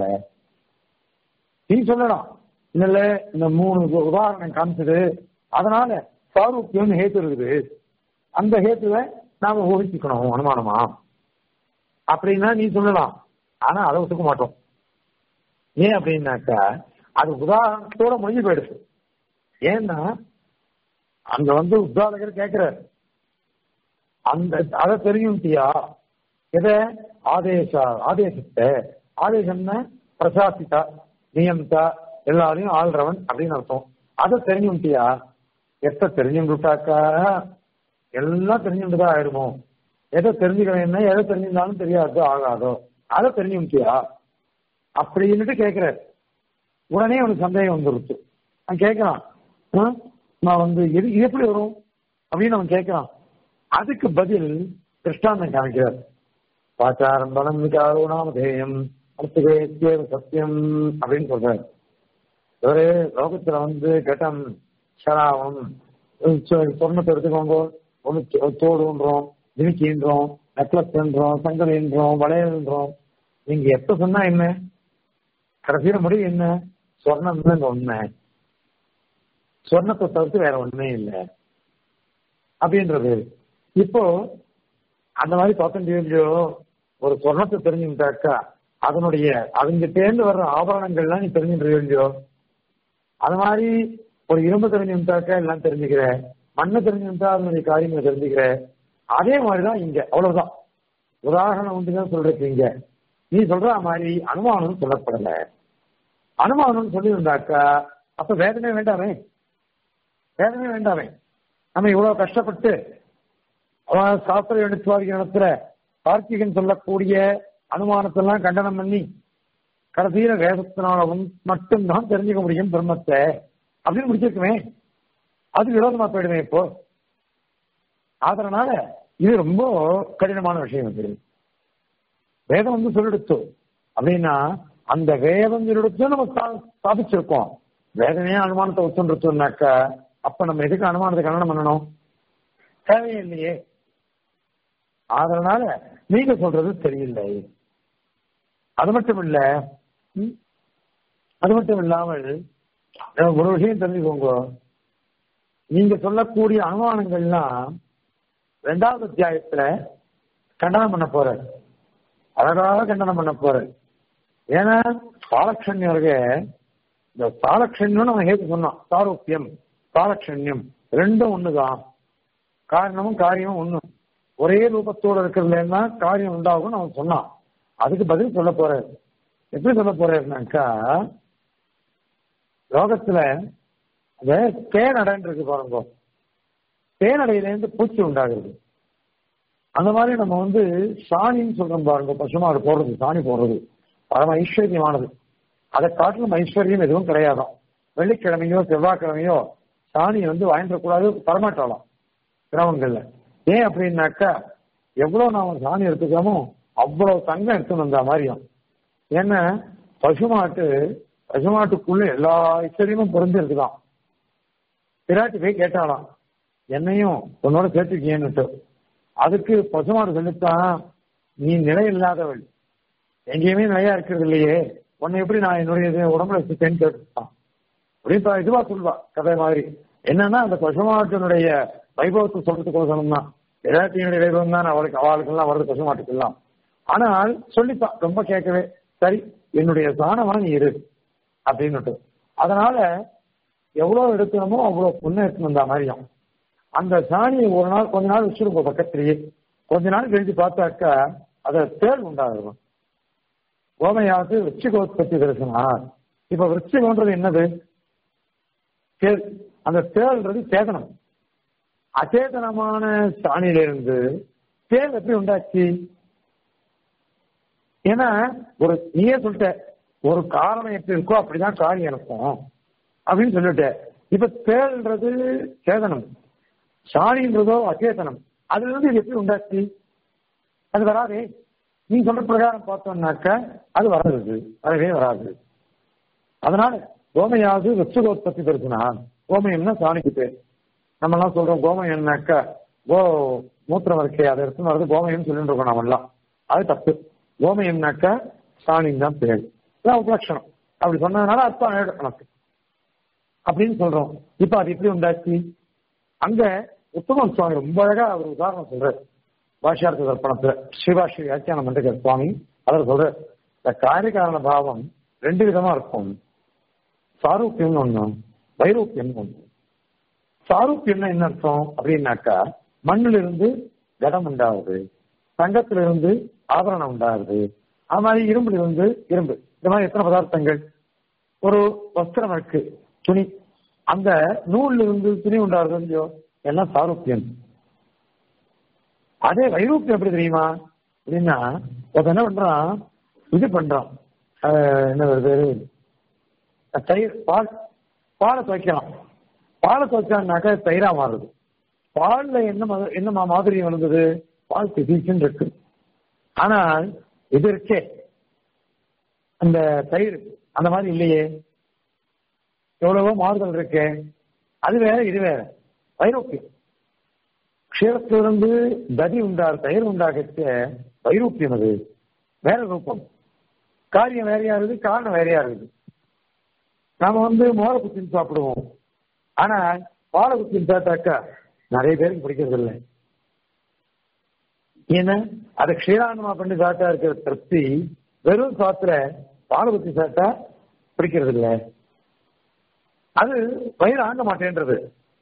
நீ சொல்லலாம் இல்ல இந்த மூணு உதாரணம் காமிச்சது அதனால சாரூக்கியம் ஹேத்து இருக்குது அந்த ஹேத்துவை நாம ஊகிச்சுக்கணும் அனுமானமா அப்படின்னா நீ சொல்லலாம் ஆனா அதை ஒத்துக்க மாட்டோம் ஏன் அப்படின்னாக்கா அது உதாரணத்தோட முடிஞ்சு போயிடுச்சு ஏன்னா அங்க வந்து உத்தாலகர் கேட்கிறார் அந்த அதை தெரியும்ட்டியா எதை ஆதேச ஆதேசத்தை ஆதேசம்னா பிரசாசிதா நியமித்தா எல்லாரையும் ஆள்றவன் அப்படின்னு அர்த்தம் அதை தெரிஞ்சுட்டியா எத்த தெரிஞ்சுட்டாக்கா எல்லாம் தெரிஞ்சுட்டுதான் ஆயிடுமோ எதை தெரிஞ்சுக்கிறேன்னா எதை தெரிஞ்சிருந்தாலும் தெரியாதோ ஆகாதோ அதை தெரிஞ்சுட்டியா அப்படின்னுட்டு கேட்கிறார் உடனே அவனுக்கு சந்தேகம் வந்துருச்சு அவன் கேட்கிறான் நான் வந்து எது இது எப்படி வரும் அப்படின்னு அவன் கேட்கிறான் அதுக்கு பதில் திருஷ்டாந்தம் காமிக்கிறார் பாச்சாரம் பலம் விகாரோணாமதேயம் அடுத்ததே சத்தியம் அப்படின்னு சொல்றாரு ஒரு லோகத்துல வந்து கட்டம் சராவம் சொர்ணத்தை எடுத்துக்கோங்க ஒண்ணு தோடுன்றோம் ஜிமிக்கின்றோம் நெக்லஸ்ன்றோம் சங்கலின்றோம் வளையல்ன்றோம் நீங்க எப்ப சொன்னா என்ன கடைசியில முடிவு என்ன சொர்ணம் தான் உண்மை சொர்ணத்தை தவிர்த்து வேற ஒண்ணுமே இல்லை அப்படின்றது இப்போ அந்த மாதிரி பார்த்தோம் ஒரு சொர்ணத்தை தெரிஞ்சுக்கிட்டாக்கா அதனுடைய அதுங்கிட்டேந்து வர்ற ஆபரணங்கள்லாம் நீ தெரிஞ்சுட்டு அது மாதிரி ஒரு இரும்பு தெரிஞ்சுட்டாக்கா எல்லாம் தெரிஞ்சுக்கிற மண்ணை தெரிஞ்சுட்டா அதனுடைய காரியங்களை தெரிஞ்சுக்கிற அதே மாதிரிதான் இங்க அவ்வளவுதான் உதாரணம் ஒன்று தான் சொல்றீங்க இங்க நீ சொல்ற மாதிரி அனுமானம் சொல்லப்படல அனுமானம் சொல்லியிருந்தாக்கா அப்ப வேதனை வேண்டாமே வேதனை வேண்டாமே நம்ம இவ்வளவு கஷ்டப்பட்டு அவன் சாஸ்திர எடுத்துவாரி இடத்துல கார்த்திகன் சொல்லக்கூடிய அனுமானத்தெல்லாம் கண்டனம் பண்ணி கடைசியில வேதத்தினாலும் மட்டும்தான் தெரிஞ்சுக்க முடியும் பிரம்மத்தை அப்படின்னு முடிச்சிருக்குமே அது விரோதமா போயிடுமே இப்போ அதனால இது ரொம்ப கடினமான விஷயம் இது வேதம் வந்து சொல்லிடுத்து அப்படின்னா அந்த வேதம் சொல்லிடுத்து நம்ம சாதிச்சிருக்கோம் வேதனையே அனுமானத்தை ஒத்துன்றதுனாக்கா அப்ப நம்ம எதுக்கு அனுமானத்தை கண்டனம் பண்ணணும் தேவையில்லையே அதனால நீங்க சொல்றது சரியில்லை அது மட்டும் இல்ல அது மட்டும் இல்லாமல் ஒரு விஷயம் தெரிஞ்சுக்கோங்க நீங்க சொல்லக்கூடிய அனுமானங்கள்லாம் ரெண்டாவது அத்தியாயத்துல கண்டனம் பண்ண போற அழகாக கண்டனம் பண்ண போற ஏன்னா சாலக்ஷண்யர்க இந்த சாலக்ஷண்யம் நம்ம ஹேத்து சொன்னோம் சாரூப்பியம் சாலக்ஷண்யம் ரெண்டும் ஒண்ணுதான் காரணமும் காரியமும் ஒண்ணு ஒரே ரூபத்தோடு இருக்கிறதுலன்னா காரியம் உண்டாகும் அவன் சொன்னான் அதுக்கு பதில் சொல்ல போறாரு எப்படி சொல்ல போறாருனாக்கா லோகத்துல அந்த தேனடைன்னு இருக்கு பாருங்க தேனடையிலேருந்து பூச்சி உண்டாகுது அந்த மாதிரி நம்ம வந்து சாணின்னு சொல்றோம் பாருங்க பசுமாடு போடுறது சாணி போடுறது பரம ஐஸ்வர்யமானது அதை காட்டிலும் ஐஸ்வர்யம் எதுவும் கிடையாதாம் வெள்ளிக்கிழமையோ செவ்வாய்க்கிழமையோ சாணியை வந்து வாங்கிடக்கூடாது தரமாட்டாலாம் கிராமங்கள்ல ஏன் அப்படின்னாக்கா எவ்வளவு நாம சாணி எடுத்துக்காமோ அவ்வளவு தங்கம் எடுத்து வந்த மாதிரியும் ஏன்னா பசுமாட்டு பசுமாட்டுக்குள்ள எல்லா ஐஸ்வர்யமும் பொருந்து இருக்குதான் பிராட்டி போய் கேட்டாலாம் என்னையும் உன்னோட சேர்த்துக்கியன்னுட்டு அதுக்கு பசுமாடு சொல்லித்தான் நீ நிலை இல்லாதவள் எங்கேயுமே நிலையா இருக்கிறது இல்லையே உன்னை எப்படி நான் என்னுடைய உடம்புல வச்சுட்டேன்னு கேட்டுட்டான் அப்படின்னு இதுவா சொல்வா கதை மாதிரி என்னன்னா அந்த பசுமாட்டினுடைய வைபவத்தை சொல்றதுக்கோசரம் தான் விராட்டியினுடைய வைபவம் தான் அவளுக்கு அவளுக்கெல்லாம் வருது பசுமாட்டுக்கெல்லாம் ஆனால் சொல்லித்தான் ரொம்ப கேட்கவே சரி என்னுடைய சாணமா நீ இரு அப்படின்னுட்டு அதனால எவ்வளவு எடுக்கணுமோ அவ்வளவு புண்ணு எடுத்துன்னு வந்த மாதிரியும் அந்த சாணியை ஒரு நாள் கொஞ்ச நாள் வச்சிருப்போம் பக்கத்திலேயே கொஞ்ச நாள் கழிச்சு பார்த்தாக்கா அதை தேள் உண்டாகும் கோமையாவது விருச்சிகோத்பத்தி தரிசனார் இப்ப விருச்சிகம்ன்றது என்னது தேள் அந்த தேள்ன்றது சேதனம் அச்சேதனமான சாணியிலிருந்து தேள் எப்படி உண்டாச்சு ஏன்னா ஒரு நீயே சொல்லிட்ட ஒரு காரணம் எப்படி இருக்கோ அப்படிதான் காரியம் இருக்கும் அப்படின்னு சொல்லிட்ட இப்ப தேள்ன்றது சேதனம் சாணின்றதோ அச்சேதனம் அதுல இருந்து இது எப்படி உண்டாச்சு அது வராதே நீ சொல்ற பிரகாரம் பார்த்தோம்னாக்க அது வராது வரவே வராது அதனால கோமையாவது வெச்சுகோத்பத்தி பெருசுனா கோமயம்னா சாணிக்கு பேர் நம்ம எல்லாம் சொல்றோம் கோமயம்னாக்கா கோ மூத்திரம் இருக்கே அதை எடுத்து வரது கோமயம் சொல்லிட்டு இருக்கோம் நாம எல்லாம் அது தப்பு கோமயம்னாக்கா சாணின்னு தான் பேர் இதான் உபலட்சணம் அப்படி சொன்னதுனால அர்த்தம் ஆயிடும் நமக்கு அப்படின்னு சொல்றோம் இப்ப அது எப்படி உண்டாச்சு அங்க உத்தமன் சுவாமி ரொம்ப அழகா அவர் உதாரணம் சொல்றாரு பாஷார்த்த தர்ப்பணத்துல ஸ்ரீபாஷி வியாக்கியானம் பண்ற சுவாமி அவர் சொல்ற இந்த காரியகாரண பாவம் ரெண்டு விதமா இருக்கும் சாரூப்பியம்னு ஒண்ணு வைரூப்பியம்னு ஒண்ணு சாரூப்பியம்னா என்ன அர்த்தம் அப்படின்னாக்கா மண்ணில இருந்து கடம் உண்டாகுது தங்கத்துல இருந்து ஆபரணம் உண்டாகுது அது மாதிரி இரும்புல இருந்து இரும்பு இந்த மாதிரி எத்தனை பதார்த்தங்கள் ஒரு வஸ்திரம் இருக்கு துணி அந்த நூல்ல இருந்து துணி உண்டாகுது இல்லையோ எல்லாம் சாரூப்பியம் அதே வைரூப்பியம் எப்படி தெரியுமா அப்படின்னா ஒருத்தன் என்ன பண்றான் இது பண்றான் என்ன வருது தயிர் பால் பாலை துவைக்கலாம் பாலை துவைச்சான்னாக்கா தயிரா மாறுது பால்ல என்ன மத- என்ன மா- மாதிரி வந்தது பால் திதிச்சுன்னு இருக்கு ஆனால் இது இருக்கே அந்த தயிர் அந்த மாதிரி இல்லையே எவ்வளவோ மாறுதல் இருக்கு அது வேற இது வேற வைரோப்பியம் க்ஷீரத்திலிருந்து ததி உண்டார் தயிர் உண்டாகச்ச வைரூப்பியம் அது வேற ரூபம் காரியம் வேறையா இருக்குது காரணம் வேறையா இருக்குது நாம வந்து மோர குத்தின்னு சாப்பிடுவோம் ஆனா பாலை குத்தின்னு சாப்பிட்டாக்கா நிறைய பேருக்கு பிடிக்கிறது இல்லை ஏன்னா அதை க்ஷீரானமா பண்ணி சாப்பிட்டா இருக்கிற திருப்தி வெறும் சாப்பிட பாலை குத்தி சாப்பிட்டா பிடிக்கிறது இல்லை அது வயிறு ஆங்க மாட்டேன்றது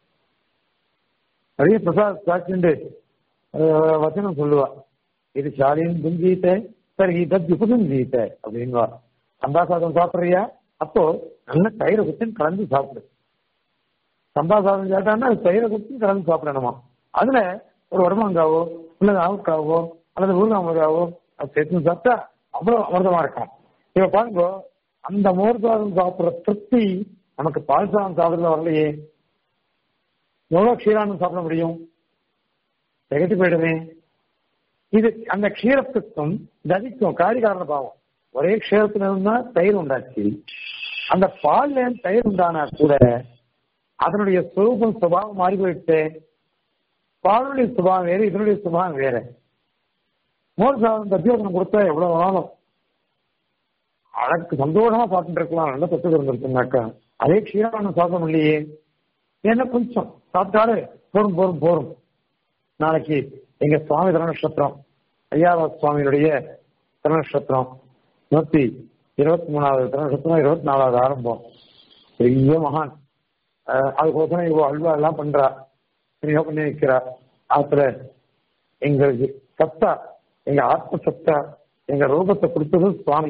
நிறைய பிரசாத் சாட்சிண்டு அஹ், வசனம் சொல்லுவா இது சாலின் புஞ்சீத்த சரி தத் உபகுஞ்சீத்த அப்படின்வா சம்பா சாதம் சாப்பிடுறியா அப்போ நல்ல தயிரை குத்தின்னு கலந்து சாப்பிடு சம்பா சாதம் சாப்பிட்டான்னா அது தயிரை குத்தி கலந்து சாப்பிடணுமா அதுல ஒரு உடம்பங்காவோ இல்ல ஆவுக்காவோ அல்லது ஊர்காமகாவோ அது சேர்த்து சாப்பிட்டா அவ்வளவு அமிர்தமா இருக்கும் இப்ப பாருங்க அந்த மோர் சாதம் சாப்பிடுற திருப்தி நமக்கு பால் சாதம் சாப்பிடுறதுல வரலையே எவ்வளவு க்ஷீரானம் சாப்பிட முடியும் திகட்டு போயிடுமே இது அந்த க்ஷீரத்துக்கும் ததிக்கும் காரிகாரண பாவம் ஒரே க்ஷீரத்துல இருந்தா தயிர் உண்டாச்சு அந்த பால்ல தயிர் உண்டானா கூட அதனுடைய சுரூபம் சுபாவம் மாறி போயிட்டு பாலுடைய சுபாவம் வேற இதனுடைய சுபாவம் வேற மோர் சாதம் தத்தியோசனம் கொடுத்தா எவ்வளவு வேணாலும் அழகு சந்தோஷமா சாப்பிட்டு இருக்கலாம் நல்ல தத்துவம் இருந்திருக்குனாக்கா அதே க்ஷீரானம் சாப்பிட முடியலையே ஏன்னா கொஞ்சம் சாப்பிட்டாலே போரும் போரும் போரும் நாளைக்கு எங்க சுவாமி திருநட்சத்திரம் ஐயாவா சுவாமியுடைய திருநட்சத்திரம் நூத்தி இருபத்தி மூணாவது திருநட்சத்திரம் இருபத்தி நாலாவது ஆரம்பம் பெரிய மகான் அஹ் அதுக்கோசரம் இவ்வளோ அல்வா எல்லாம் பண்றா சரியா பண்ணி வைக்கிறா ஆத்துல எங்களுக்கு சத்தா எங்க ஆத்ம சத்தா எங்க ரூபத்தை கொடுத்தது சுவாமி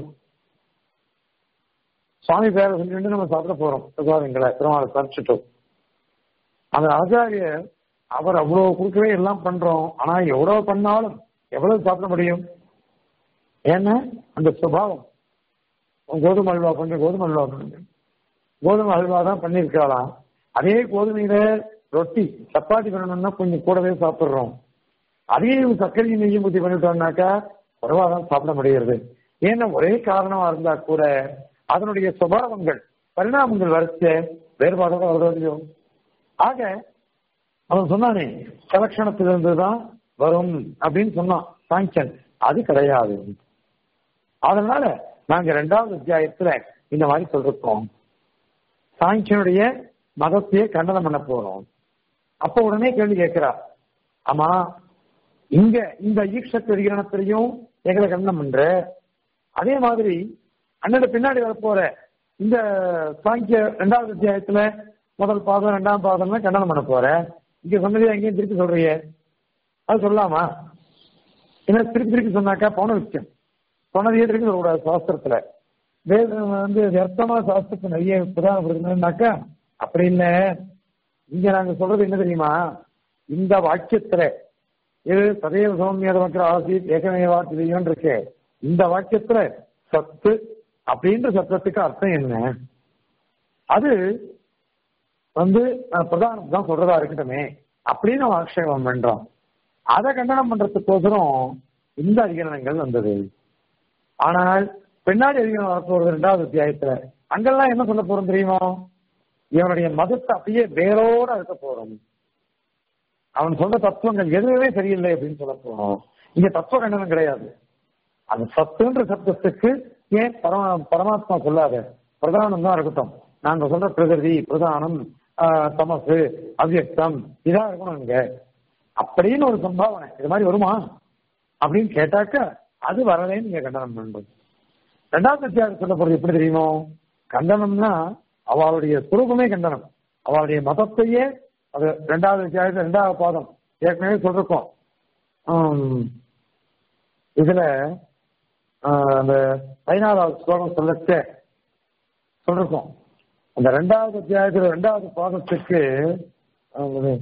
சுவாமி பேரை சொல்லிட்டு நம்ம சாப்பிட போறோம் பிரசாதங்களை திருமாவளை சாப்பிட்டுட்டோம் அந்த ஆச்சாரியர் அவர் அவ்வளவு கொடுக்கவே எல்லாம் பண்றோம் ஆனா எவ்வளவு பண்ணாலும் எவ்வளவு சாப்பிட முடியும் ஏன்னா அந்த சுபாவம் கோதுமை அல்வா பண்ணு கோதுமை அல்வா பண்ணு கோதுமை அல்வா தான் பண்ணியிருக்கலாம் அதே கோதுமையில ரொட்டி சப்பாத்தி பண்ணணும்னா கொஞ்சம் கூடவே சாப்பிடுறோம் அதையும் சர்க்கரையும் நெய்யும் ஊற்றி பண்ணிட்டோம்னாக்கா குறைவா தான் சாப்பிட முடிகிறது ஏன்னா ஒரே காரணமா இருந்தா கூட அதனுடைய சுபாவங்கள் பரிணாமங்கள் வரைச்ச வேறுபாடோட வருதோ இல்லையோ ஆக அவன் சொன்னானே கலக்ஷணத்திலிருந்து தான் வரும் அப்படின்னு சொன்னான் சாங்கியன் அது கிடையாது அதனால நாங்க ரெண்டாவது அத்தியாயத்துல இந்த மாதிரி சொல்லிருக்கோம் சாங்கியனுடைய மதத்தையே கண்டனம் பண்ண போறோம் அப்ப உடனே கேள்வி கேட்கிறா ஆமா இங்க இந்த ஈக்ஷத்து அதிகரணத்திலையும் எங்களை கண்டனம் பண்ற அதே மாதிரி அண்ணன் பின்னாடி வரப்போற இந்த சாங்கிய ரெண்டாவது அத்தியாயத்துல முதல் பாதம் ரெண்டாம் பாதம் கண்டனம் பண்ண போற இங்க சொன்னதே எங்கேயும் திருப்பி சொல்றியே அது சொல்லலாமா என்ன திருப்பி திருப்பி சொன்னாக்கா போன விஷயம் சொன்னதையே திருப்பி சொல்லக்கூடாது சாஸ்திரத்துல வேதம் வந்து வியர்த்தமா சாஸ்திரத்தை நிறைய பிரதானப்படுத்தணும்னாக்கா அப்படி இல்லை இங்க நாங்க சொல்றது என்ன தெரியுமா இந்த வாக்கியத்துல இது சதேவ சௌமியத மக்கள் ஆசித் ஏகமேவா தெரியும் இருக்கு இந்த வாக்கியத்துல சத்து அப்படின்ற சத்தத்துக்கு அர்த்தம் என்ன அது வந்து அஹ், பிரதானம் தான் சொல்றதா இருக்கட்டுமே அப்படின்னு நம்ம ஆக்ஷேபம் பண்றோம் அதை கண்டனம் பண்றதுக்கோசரம் இந்த அதிகரணங்கள் வந்தது ஆனால் பின்னாடி அதிகரணம் வரப்போறது ரெண்டாவது அத்தியாயத்துல அங்கெல்லாம் என்ன சொல்ல போறோம் தெரியுமா இவனுடைய மதத்தை அப்படியே வேரோட இருக்க போறோம் அவன் சொன்ன தத்துவங்கள் எதுவுமே சரியில்லை அப்படின்னு சொல்ல போறோம் இங்க தத்துவ கண்டனம் கிடையாது அந்த சத்துன்ற சப்தத்துக்கு ஏன் பரமா பரமாத்மா சொல்லாத பிரதானம் தான் இருக்கட்டும் நாங்க சொல்ற பிரகிருதி பிரதானம் ஆஹ், தமசு அவ்யக்தம் இதா இருக்கணும் இங்க அப்படின்னு ஒரு சம்பாவனை இது மாதிரி வருமா அப்படின்னு கேட்டாக்க அது வரவே நீங்க கண்டனம் பண்றது ரெண்டாவது அத்தியாயம் சொல்ல போறது எப்படி தெரியுமோ கண்டனம்னா அவளுடைய சுரூபமே கண்டனம் அவளுடைய மதத்தையே அது ரெண்டாவது அத்தியாயத்துல ரெண்டாவது பாதம் ஏற்கனவே சொல்லிருக்கோம் ஆம், இதுல ஆஹ், அந்த பதினாறாவது ஸ்லோகம் சொல்லச்ச சொல்லிருக்கோம் அந்த ரெண்டாவது அத்தியாயத்துல ரெண்டாவது பாதத்துக்கு ஆஹ்,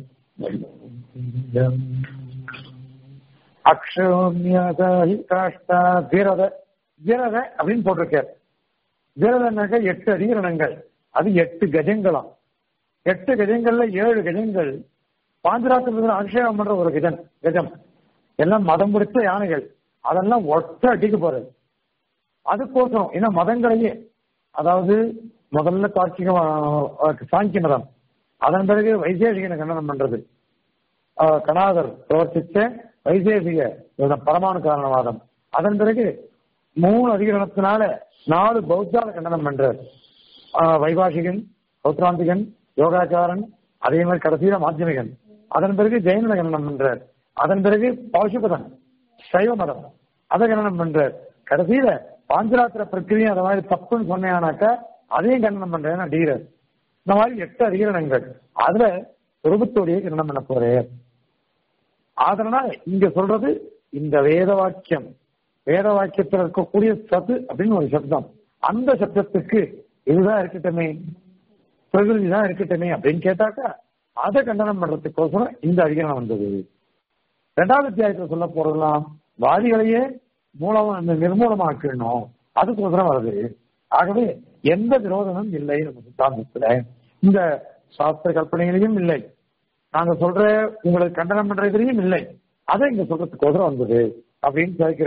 அக்ஷோமியதாஹி காஷ்டா வீரத வீரத அப்படின்னு போட்டிருக்காரு வீரதனாக்க எட்டு அதிகரணங்கள் அது எட்டு கஜங்களாம் எட்டு கஜங்கள்ல ஏழு கஜங்கள் பாஞ்சராத்திரத்தில் ஆக்ஷேபம் பண்ற ஒரு கஜன் கஜம் எல்லாம் மதம் பிடிச்ச யானைகள் அதெல்லாம் ஒட்ட அடிக்க போறது அதுக்கோசரம் ஏன்னா மதங்களையே அதாவது முதல்ல கார்த்திக சாங்கிய மதம் அதன் பிறகு வைசேஷிகனை கண்டனம் பண்றது ஆஹ் கணாதர் பிரவர்த்திச்ச வைசேஷிக இந்த பரமாணு காரணவாதம் அதன் பிறகு மூணு அதிகரணத்தினால நாலு பௌத்தால கண்டனம் பண்றார் ஆஹ் வைபாஷிகன் பௌத்ராந்திகன் யோகாச்சாரன் அதே மாதிரி கடைசியில மாத்தியமிகன் அதன் பிறகு ஜெயன கண்டனம் பண்றார் அதன் பிறகு பௌஷபதன் சைவ மதம் அதை கண்டனம் பண்றார் கடைசியில பாஞ்சராத்திர பிரக்கிரியை அந்த மாதிரி தப்புன்னு சொன்னேனாக்கா அதையும் கண்டனம் பண்றேன் டீரர் இந்த மாதிரி எட்டு அதிகரணங்கள் அதுல ரூபத்தோடைய கண்டனம் பண்ண போறேன் அதனால இங்க சொல்றது இந்த வேத வாக்கியம் வேத வாக்கியத்தில் இருக்கக்கூடிய சத்து அப்படின்னு ஒரு சப்தம் அந்த சப்தத்துக்கு இதுதான் இருக்கட்டுமே பிரகிருதி தான் இருக்கட்டுமே அப்படின்னு கேட்டாக்கா அதை கண்டனம் பண்றதுக்கோசரம் இந்த அதிகரணம் வந்தது ரெண்டாவது அத்தியாயத்தில் சொல்ல போறதெல்லாம் வாதிகளையே மூலம் அந்த நிர்மூலமாக்கணும் அதுக்கோசரம் வருது ஆகவே எந்த விரோதமும் இல்லை நம்ம சித்தாந்தத்துல இந்த சாஸ்திர கற்பனைகளையும் இல்லை நாங்க சொல்ற உங்களுக்கு கண்டனம் பண்றதுலையும் இல்லை அதை இங்க சொல்றதுக்கோசரம் வந்தது அப்படின்னு கேட்கிற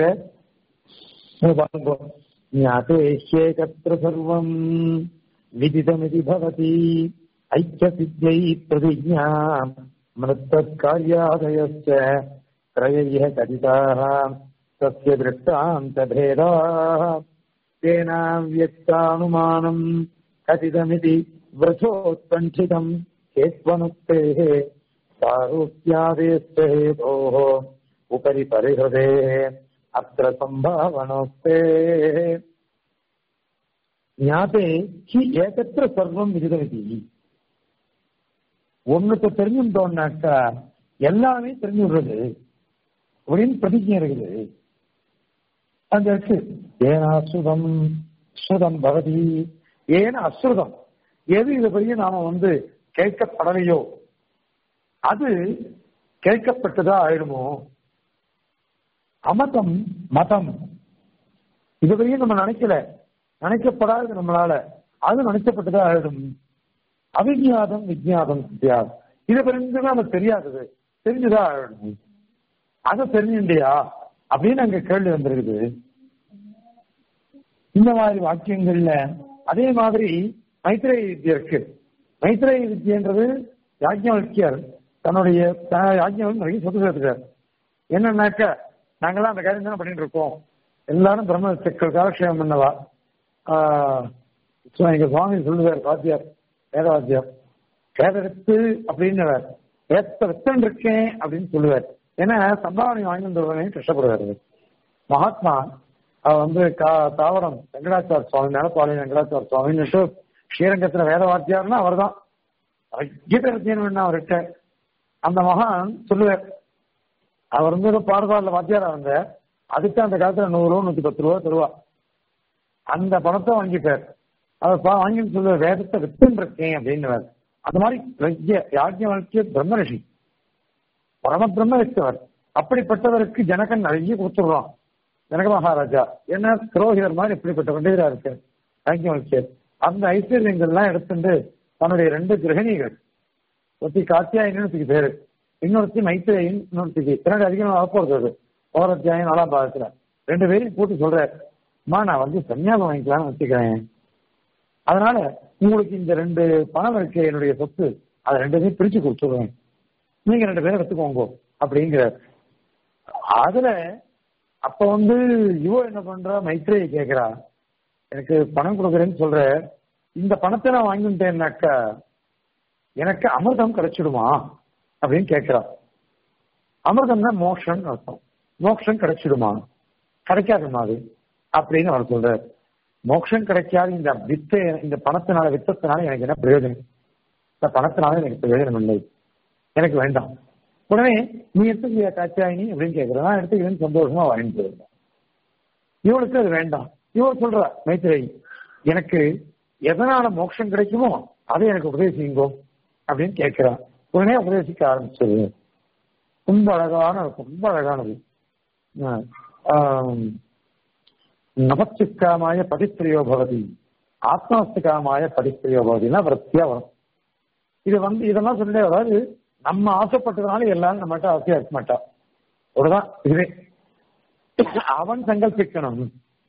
ஞாத்தேஷேகத்திர சர்வம் விதிதமிதி பவதி ஐக்கியசித்தியை பிரதிஜா மிருத்தக்காரியாதயச்ச त्रयैः कथिताः तस्य दृष्टान्तभेदाः तेनाव्यक्तानुमानम् कथितमिति वृथोत्कण्ठितम् हेत्वनुक्तेः सारूप्यादेश्च हेतोः उपरि परिहृतेः अत्र सम्भावनोक्तेः ज्ञाते हि एकत्र सर्वं विदितमिति ஒண்ணுக்கு தெரிஞ்சுட்டோம்னாக்கா எல்லாமே தெரிஞ்சு விடுறது அப்படின்னு பிரதிஜை இருக்குது அந்த இருக்கு ஏனா சுதம் சுதம் பவதி ஏன அசுதம் எது இது பெரிய நாம வந்து கேட்கப்படலையோ அது கேட்கப்பட்டதா ஆயிடுமோ அமதம் மதம் இது பெரிய நம்ம நினைக்கல நினைக்கப்படாது நம்மளால அது நினைக்கப்பட்டதா ஆயிடும் அவிஜாதம் விஜயாதம் வித்தியாசம் இது பிறகு நமக்கு தெரியாதது தெரிஞ்சுதா ஆயிடும் அதை தெரிஞ்சுண்டியா அப்படின்னு அங்க கேள்வி வந்திருக்குது இந்த மாதிரி வாக்கியங்கள்ல அதே மாதிரி மைத்ரேய வித்யா இருக்கு மைத்ரேய வித்யன்றது யாஜ்ஞவல்யர் தன்னுடைய யாஜ்ஞவல் நிறைய சொத்து சேர்த்துக்கார் என்னன்னாக்க நாங்கெல்லாம் அந்த காரியம் தானே பண்ணிட்டு இருக்கோம் எல்லாரும் பிரம்ம சக்கர் காலக்ஷேபம் பண்ணவா எங்க சுவாமி சொல்லுவார் வாத்தியார் வேதவாத்தியார் வேதெடுத்து அப்படின்னு ஏத்த வெத்தன் இருக்கேன் அப்படின்னு சொல்லுவார் ஏன்னா சம்பாவனை வாங்கி வந்தவனே கஷ்டப்படுவாரு மகாத்மா அவர் வந்து கா தாவரம் வெங்கடாச்சார சுவாமி மேலப்பாளையம் வெங்கடாச்சார சுவாமின்னு ஸ்ரீரங்கத்துல வேத வாத்தியார்னா அவர் தான் கீதை வேணும் அவர்கிட்ட அந்த மகான் சொல்லுவார் அவர் வந்து பாடசாலையில் வாத்தியாரா வந்த அதுக்கு அந்த காலத்துல நூறு ரூபா நூத்தி பத்து ரூபா தருவா அந்த பணத்தை வாங்கிட்டார் அவர் வாங்கின்னு சொல்லுவார் வேதத்தை வித்துன்னு இருக்கேன் அப்படின்னு அந்த மாதிரி யாஜ்ய வாழ்க்கைய பிரம்ம ரிஷி பரம பிரம்ம வைத்தவர் அப்படிப்பட்டவருக்கு ஜனகன் நிறைய கொடுத்துடுறான் ஜனக மகாராஜா என்ன துரோகிதர் மாதிரி இப்படிப்பட்ட பண்டிதரா இருக்கு யாஜ்யவல்யர் அந்த ஐஸ்வர்யங்கள்லாம் எடுத்துட்டு தன்னுடைய ரெண்டு கிரகணிகள் ஒருத்தி காத்தியாயின்னு பேரு இன்னொருத்தி மைத்திரையின் இன்னொருத்திக்கு பின்னாடி அதிகம் வரப்போறது அது ஓரத்தியாயம் நாலாம் பாகத்துல ரெண்டு பேரையும் கூட்டி சொல்றாரு அம்மா நான் வந்து சன்னியாசம் வாங்கிக்கலாம்னு வச்சுக்கிறேன் அதனால உங்களுக்கு இந்த ரெண்டு பணம் இருக்கு என்னுடைய சொத்து அதை ரெண்டுமே பிரிச்சு கொடுத்துருவேன் நீங்க ரெண்டு பேரும் எடுத்துக்கோங்க அப்படிங்கிறார் அதுல அப்ப வந்து யுவ என்ன பண்றா மைத்ரேயை கேக்குறா எனக்கு பணம் கொடுக்குறேன்னு சொல்ற இந்த பணத்தை நான் வாங்கிட்டேன்னாக்கா எனக்கு அமிர்தம் கிடைச்சிடுமா அப்படின்னு கேட்கிறா அமிர்தம்னா மோக்ஷன் அர்த்தம் மோக்ஷம் கிடைச்சிடுமா கிடைக்காதுமா அது அப்படின்னு அவர் சொல்றாரு மோட்சம் கிடைக்காத இந்த வித்தை இந்த பணத்தினால வித்தத்தினால எனக்கு என்ன பிரயோஜனம் இந்த பணத்தினால எனக்கு பிரயோஜனம் இல்லை எனக்கு வேண்டாம் உடனே நீ எடுத்துக்கிறியா காட்சியாயினி அப்படின்னு கேட்கிற நான் எடுத்துக்கிறேன்னு சந்தோஷமா வாங்கிட்டு போயிருந்தேன் இவளுக்கு அது வேண்டாம் இவள் சொல்ற மைத்திரை எனக்கு எதனால மோட்சம் கிடைக்குமோ அதை எனக்கு உபதேசிங்கோ அப்படின்னு கேட்கிறா உடனே உபதேசிக்க ஆரம்பிச்சது ரொம்ப அழகான ரொம்ப அழகானது நபத்துக்காமாய படிப்பிரியோ பவதி ஆத்மாஸ்துக்காமாய படிப்பிரியோ பவதினா விரத்தியா வரும் இது வந்து இதெல்லாம் சொல்லி அதாவது நம்ம ஆசைப்பட்டதுனால எல்லாரும் நம்மகிட்ட ஆசையா இருக்க மாட்டா ஒருதான் இதுவே அவன் சங்கல்பிக்கணும்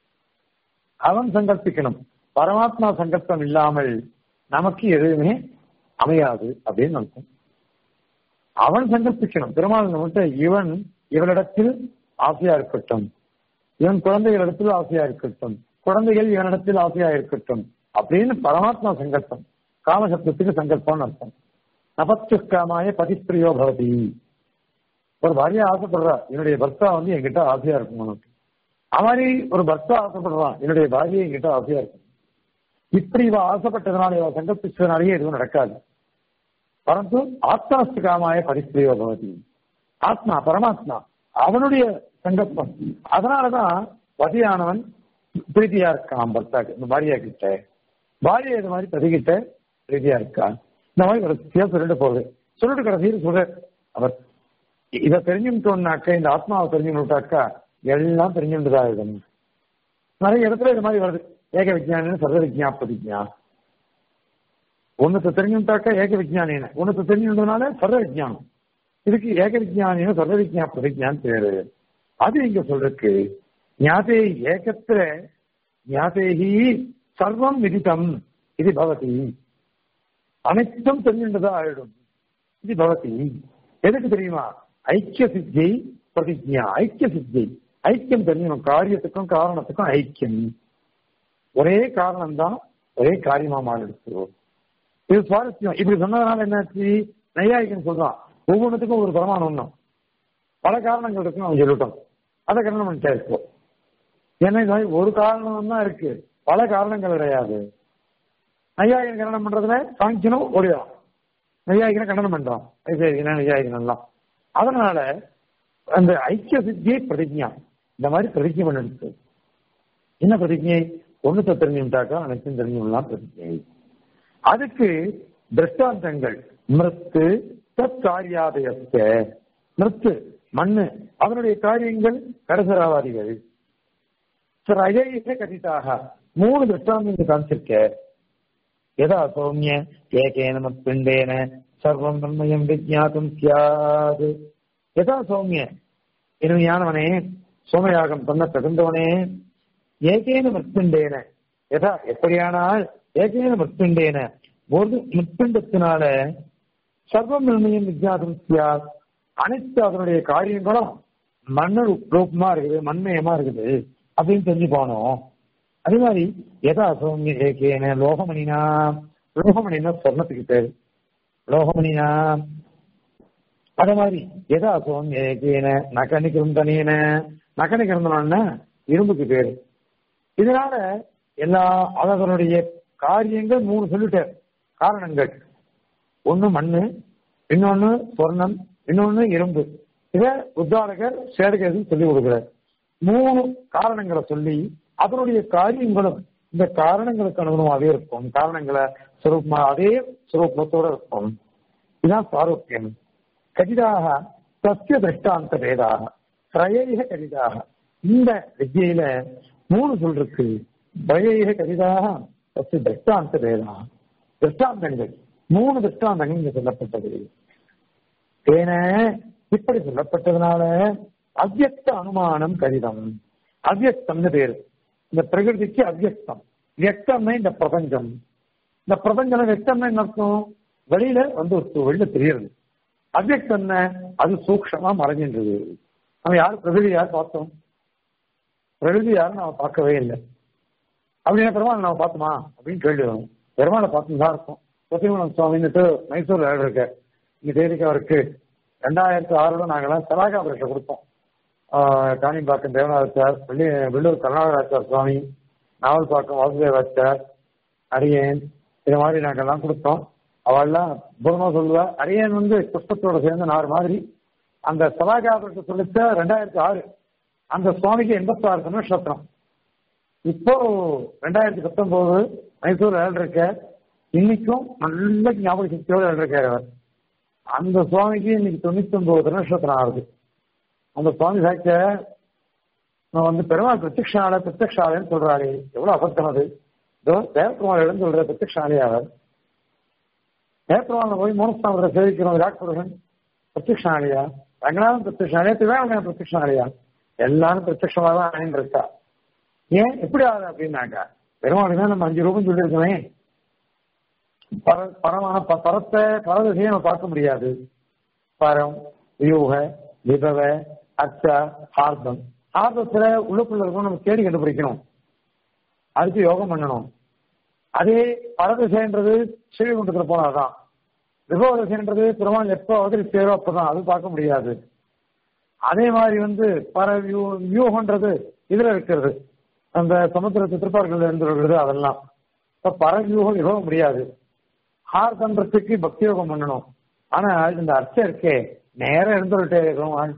அவன் சங்கல்பிக்கணும் பரமாத்மா சங்கல்பம் இல்லாமல் நமக்கு எதுவுமே அமையாது அப்படின்னு அர்த்தம் அவன் சங்கல்பிக்கணும் பெருமாள் நம்மகிட்ட இவன் இவனிடத்தில் ஆசையா இருக்கட்டும் இவன் குழந்தைகளிடத்தில் ஆசையா இருக்கட்டும் குழந்தைகள் இவனிடத்தில் ஆசையா இருக்கட்டும் அப்படின்னு பரமாத்மா சங்கல்பம் காமசப்தத்துக்கு சங்கல்பம்னு அர்த்தம் நபத்து காமாய பதிப்பிரியோ பவதி ஒரு பாரியா ஆசைப்படுறா என்னுடைய பர்த்தா வந்து என்கிட்ட ஆசையா இருக்கும் உனக்கு மாதிரி ஒரு பர்த்தா ஆசைப்படுறான் என்னுடைய பாரியை என்கிட்ட ஆசையா இருக்கும் இப்படி இவ ஆசைப்பட்டதுனால இவ சங்கல்பிச்சதுனாலேயே எதுவும் நடக்காது பரந்து ஆத்மாஸ்து காமாய பரிஸ்திரியோ பவதி ஆத்மா பரமாத்மா அவனுடைய சங்கல்பம் அதனாலதான் பதியானவன் பிரீதியா இருக்கான் பர்த்தாக்கு இந்த பாரியா கிட்ட பாரியா இது மாதிரி பதிகிட்ட பிரீதியா இருக்கான் இந்த மாதிரி கடைசியா சொல்லிட்டு போகுது சொல்லிட்டு கடைசியில் சொல்ற அவர் இதை தெரிஞ்சுட்டோம்னாக்க இந்த ஆத்மாவை தெரிஞ்சுட்டாக்கா எல்லாம் தெரிஞ்சுட்டுதா இருக்கணும் நிறைய இடத்துல இது மாதிரி வருது ஏக விஜயானின்னு சர்வ விஜயா பிரதிஜா ஒன்னத்தை தெரிஞ்சுட்டாக்கா ஏக விஜயானின்னு ஒன்னத்தை தெரிஞ்சுட்டதுனால சர்வ விஜயானம் இதுக்கு ஏக விஜயானின்னு சர்வ விஜயா பிரதிஜான்னு பேரு அது இங்க சொல்றதுக்கு ஞாதே ஏகத்திர ஞாதேகி சர்வம் விதித்தம் இது பவதி அனைத்தும் தெரிஞ்சுட்டதா ஆயிடும் இது பவதி எதுக்கு தெரியுமா ஐக்கிய சித்தி பிரதிஜா ஐக்கிய சித்தி ஐக்கியம் தெரியும் காரியத்துக்கும் காரணத்துக்கும் ஐக்கியம் ஒரே காரணம் தான் ஒரே காரியமா மாறிடுச்சு இது சுவாரஸ்யம் இப்படி சொன்னதுனால என்னாச்சு நையாயிக்கன் சொல்றான் ஒவ்வொன்றுத்துக்கும் ஒரு பிரமாணம் ஒண்ணும் பல காரணங்கள் இருக்குன்னு அவன் சொல்லிட்டோம் அதை கரணம் பண்ணிட்டே இருக்கும் ஏன்னா இது மாதிரி ஒரு காரணம் தான் இருக்கு பல காரணங்கள் கிடையாது நையாயிகன் கரணம் பண்றதுல சாங்கியனும் ஒரு நையாயிகனை கண்டனம் பண்றான் நையாயிகன் எல்லாம் அதனால அந்த ஐக்கிய சித்தியை பிரதிஜா இந்த மாதிரி பிரதிஜை பண்ணிடுச்சு என்ன பிரதிஜை ஒண்ணுத்த தெரிஞ்சுட்டாக்கா அனைத்தும் தெரிஞ்சுலாம் பிரதிஜை அதுக்கு திருஷ்டாந்தங்கள் மிருத்து தத் காரியாதயத்த மிருத்து மண்ணு அவனுடைய காரியங்கள் கடசராவாதிகள் கதிதாக மூணு திருஷ்டாந்தங்கள் காமிச்சிருக்க எதா சௌமிய ஏகேன மத்பிண்டேன சர்வம் தன்மயம் விஜாத்தும் சியாது எதா சௌமிய இனிமையானவனே சோமயாகம் பண்ண தகுந்தவனே ஏகேன மத்பிண்டேன எதா எப்படியானால் ஏகேன மத்பிண்டேன ஒரு முற்பிண்டத்தினால சர்வம் நிர்ணயம் விஜாதம் சியாத் அனைத்து அதனுடைய காரியங்களும் மண்ணு ரூபமா இருக்குது மண்மயமா இருக்குது அப்படின்னு தெரிஞ்சு போனோம் அதே மாதிரி எதா சௌமிய ஏகேன லோகமணினா லோகமணினா சொர்ணத்துக்கு பேரு லோகமணினா அதே மாதிரி எதா சௌமிய ஏகேன நகனிகிருந்தனேன நகனிகிருந்தனா இரும்புக்கு பேரு இதனால எல்லா அதனுடைய காரியங்கள் மூணு சொல்லிட்டார் காரணங்கள் ஒண்ணு மண்ணு இன்னொன்னு சொர்ணம் இன்னொன்னு இரும்பு இத உத்தாரகர் சேடகர் சொல்லி கொடுக்கிறார் மூணு காரணங்களை சொல்லி அதனுடைய காரியங்களும் இந்த காரணங்களுக்கு அனுகுணமாகவே இருக்கும் காரணங்களை சுரூபமா அதே சுரூபத்தோட இருக்கும் இதுதான் சாரோக்கியம் கடிதாக சத்திய திருஷ்டாந்த பேதாக திரையக கடிதாக இந்த வித்தியில மூணு சொல் இருக்கு திரையக கடிதாக சத்திய திருஷ்டாந்த பேதாக திருஷ்டாந்தங்கள் மூணு திருஷ்டாந்தங்கள் இங்க சொல்லப்பட்டது ஏன இப்படி சொல்லப்பட்டதுனால அவ்யக்த அனுமானம் கடிதம் அவ்யக்தம்னு பேரு இந்த பிரகிருதிக்கு அவ்யக்தம் வியக்தம்னா இந்த பிரபஞ்சம் இந்த பிரபஞ்சம் வியக்தம்னா என்ன அர்த்தம் வெளியில வந்து ஒரு வெளியில தெரியுது அவ்யக்தம் அது சூக்ஷமா மறைஞ்சின்றது நம்ம யார் பிரகிருதி யார் பார்த்தோம் பிரகிருதி யாரும் நம்ம பார்க்கவே இல்லை அப்படின்னா பெருமாள் நம்ம பார்த்தோமா அப்படின்னு கேள்வி வரும் பெருமாளை பார்த்து தான் இருக்கும் சத்தியமலம் சுவாமின்னுட்டு மைசூர்ல இருக்க இங்க தேதிக்கு அவருக்கு ரெண்டாயிரத்தி ஆறுல நாங்கெல்லாம் சலாகா பரிசை கொடுத்தோம் காணிம்பாக்கம் தேவநாதாச்சார் வெள்ளி வெள்ளூர் கருணாகராச்சார் சுவாமி நாவல்பாக்கம் வாசுதேவாச்சார் அரியன் இது மாதிரி நாங்கெல்லாம் கொடுத்தோம் அவெல்லாம் பூர்ணமா சொல்லுவா அரியன் வந்து புஷ்பத்தோட சேர்ந்து நாலு மாதிரி அந்த சலாகாபுரத்தை சொல்லிச்ச ரெண்டாயிரத்தி ஆறு அந்த சுவாமிக்கு எண்பத்தாறு நட்சத்திரம் இப்போ ரெண்டாயிரத்தி பத்தொன்பது மைசூர் இருக்க இன்னைக்கும் நல்ல ஞாபக சக்தியோட இருக்காரு அவர் அந்த சுவாமிக்கு இன்னைக்கு தொண்ணூத்தி ஒன்பது நட்சத்திரம் ஆகுது அந்த சுவாமி சாட்ச வந்து பெருமாள் பிரத்யக்ஷால பிரத்யக்ஷாலைன்னு சொல்றாரு எவ்வளவு அபத்தம் அது இதோ தேவகுமாரிடம் சொல்ற பிரத்யக்ஷாலே அவர் தேவபெருமான போய் மூலஸ்தானத்தை சேவிக்கிறோம் விராட் புருஷன் பிரத்யக்ஷாலியா ரங்கநாதன் பிரத்யக்ஷாலியா திருவேங்கடம் பிரத்யக்ஷாலியா எல்லாரும் பிரத்யக்ஷமா தான் ஆயின்னு இருக்கா ஏன் எப்படி ஆகுது அப்படின்னாக்கா பெருமாளுக்கு தான் நம்ம அஞ்சு ரூபம் சொல்லியிருக்கோமே பர பரமான ப- பரத்தை பரதசையை நம்ம பார்க்க முடியாது பரம் வியூக விபவ அச்ச ஹார்தம் ஹார்தத்துல உள்ளுக்குள்ள இருக்கும் நம்ம தேடி கண்டுபிடிக்கணும் அதுக்கு யோகம் பண்ணணும் அதே பரதசைன்றது செவி கொண்டு போனாதான் விபவ திசைன்றது பெருமாள் எப்போ அவதரிச்சேரோ அப்பதான் அது பார்க்க முடியாது அதே மாதிரி வந்து பர வியூ வியூகன்றது இதுல இருக்கிறது அந்த சமுத்திரத்து திருப்பார்கள் இருந்துருக்கிறது அதெல்லாம் இப்ப பரவியூகம் யோகம் முடியாது ஹார்தன்றதுக்கு பக்தி யோகம் பண்ணணும் ஆனா இந்த அர்ச்சம் இருக்கே நேரம் இருந்துகிட்டே இருக்கும்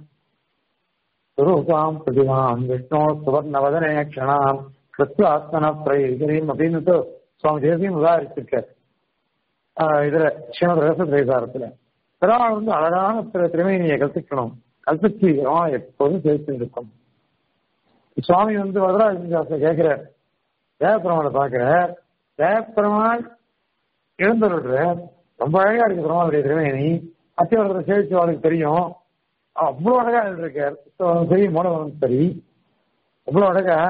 சுரூபாம் பிரதிமாம் விஷ்ணு சுவர்ணவதனே க்ஷணாம் கிறிஸ்து ஆத்மன பிரயோகரியம் அப்படின்னு சுவாமி தேசியம் உதாரிச்சிருக்கார் ஆஹ் இதுல ஸ்ரீமத் ரகச திரைசாரத்துல பெருமாள் வந்து அழகான திரு- திருமேனியை கற்பிக்கணும் கற்பிச்சு அவன் எப்போதும் சேர்த்து இருக்கும் சுவாமி வந்து வரதராஜ கேட்கிறார் தேவப்பெருமாளை பார்க்கிறார் தேவப்பெருமாள் எழுந்துடுற ரொம்ப அழகா இருக்கு பெருமாளுடைய திருமேனி அத்தியவரத்தை சேவிச்சு அவளுக்கு தெரியும் அவ்வளவு அழகா இருக்கார் பெரிய மூலம் சரி அவ்வளவு அழகா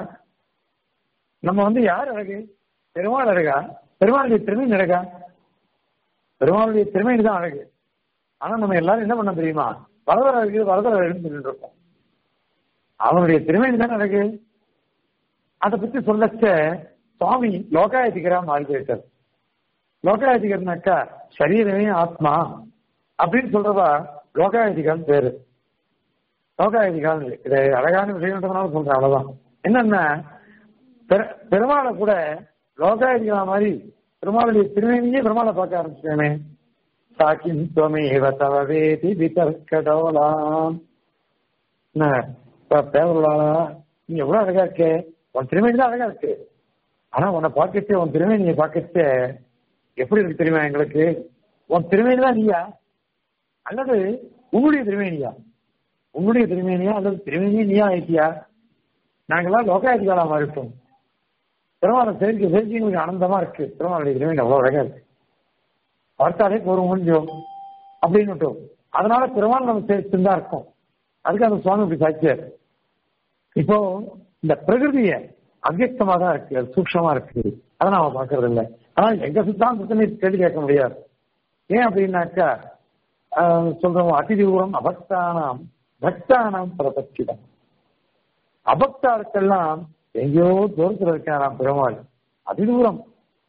நம்ம வந்து யார் அழகு பெருமாள் அழகா பெருமாளுடைய திருமணி அழகா பெருமாளுடைய திருமணி தான் அழகு ஆனா நம்ம எல்லாரும் என்ன பண்ண தெரியுமா வரதர் அழகு வரதர் அழகுன்னு சொல்லிட்டு இருக்கோம் அவனுடைய திருமணி தான் அழகு அதை பத்தி சொல்லச்ச சுவாமி லோகாயத்திகரா மாறி போயிட்டார் லோகாயத்திகர்னாக்கா சரீரமே ஆத்மா அப்படின்னு சொல்றவா லோகாயத்திகான்னு பேரு லோகாயத்திகான் இது அழகான விஷயம்ன்றதுனால சொல்றேன் அவ்வளவுதான் என்னன்னா பெரு- பெருமாளை கூட லோகாயத்திகா மாதிரி பெருமாளுடைய திருமணியே பெருமாளை பார்க்க ஆரம்பிச்சிட்டேனே சாக்கின் துவமேவ தவ வேதி விதர்க்கடோலாம் என்ன பேவலாளா நீ எவ்வளவு அழகா இருக்கே உன் திருமணி தான் அழகா இருக்கு ஆனா உன்னை பார்க்கச்சே உன் திருமணியை பார்க்கச்சே எப்படி இருக்கு தெரியுமா எங்களுக்கு உன் திருமணி தான் நீயா அல்லது உங்களுடைய திருமேனியா உங்களுடைய திருமேனியா அல்லது திருமேனியா நீயா ஆயிட்டியா நாங்கெல்லாம் லோகாயத்திகாலா மாறிட்டோம் பெருமாளை சேர்க்கை சேர்க்கை எங்களுக்கு ஆனந்தமா இருக்கு பெருமாளுடைய திருமேனி அவ்வளவு அழகா இருக்கு பார்த்தாலே போறோம் முடிஞ்சோம் அப்படின்னு அதனால பெருமாள் நம்ம சேர்த்து தான் இருக்கும் அதுக்கு அந்த சுவாமி இப்படி சாட்சியார் இப்போ இந்த பிரகிருதிய அவ்யக்தமா தான் இருக்கு அது சூக்ஷமா இருக்கு அதை நாம பாக்குறது இல்ல ஆனா எங்க சித்தாந்தத்தை கேள்வி கேட்க முடியாது ஏன் அப்படின்னாக்கா ஆஹ், சொல்றோம் அதிதூரம் அபக்தானாம் பக்தானாம் பிரபத்திடம் அபக்தாளுக்கெல்லாம் எங்கேயோ தூரத்தில் இருக்காராம் பெருமாள் அதிதூரம்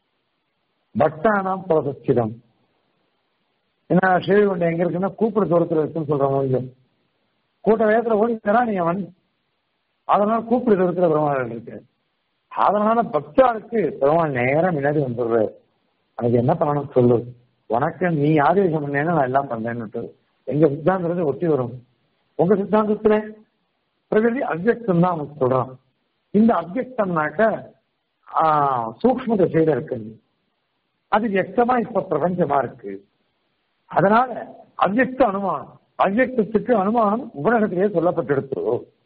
பக்தானாம் பிரபத்திடம் ஏன்னா ஸ்ரீகுண்டம் எங்க இருக்குன்னா கூப்பிட தூரத்தில் இருக்குன்னு சொல்றோம் இல்லையோ கூட்ட வேகத்துல ஓடிக்கிறா நீ அவன் அதனால கூப்பிடு இருக்கிற பெருமாள் இருக்கு அதனால பக்தாளுக்கு பெருமாள் நேரம் முன்னாடி வந்துடுறாரு அதுக்கு என்ன பண்ணணும் சொல்லு உனக்கு நீ ஆதேசம் பண்ணேன்னா நான் எல்லாம் பண்ணேன்னு எங்க சித்தாந்தத்துல ஒட்டி வரும் உங்க சித்தாந்தத்துல பிரகிருதி அவ்யக்தம் தான் அவனுக்கு சொல்றான் இந்த அவ்யக்தம்னாக்க ஆஹ், சூக்ஷ்ம திசையில இருக்கு அது வியக்தமா இப்ப பிரபஞ்சமா இருக்கு அதனால அவ்யக்த அனுமானம் அவ்யக்தத்துக்கு அனுமானம் உபநகத்திலேயே சொல்லப்பட்டிருக்கு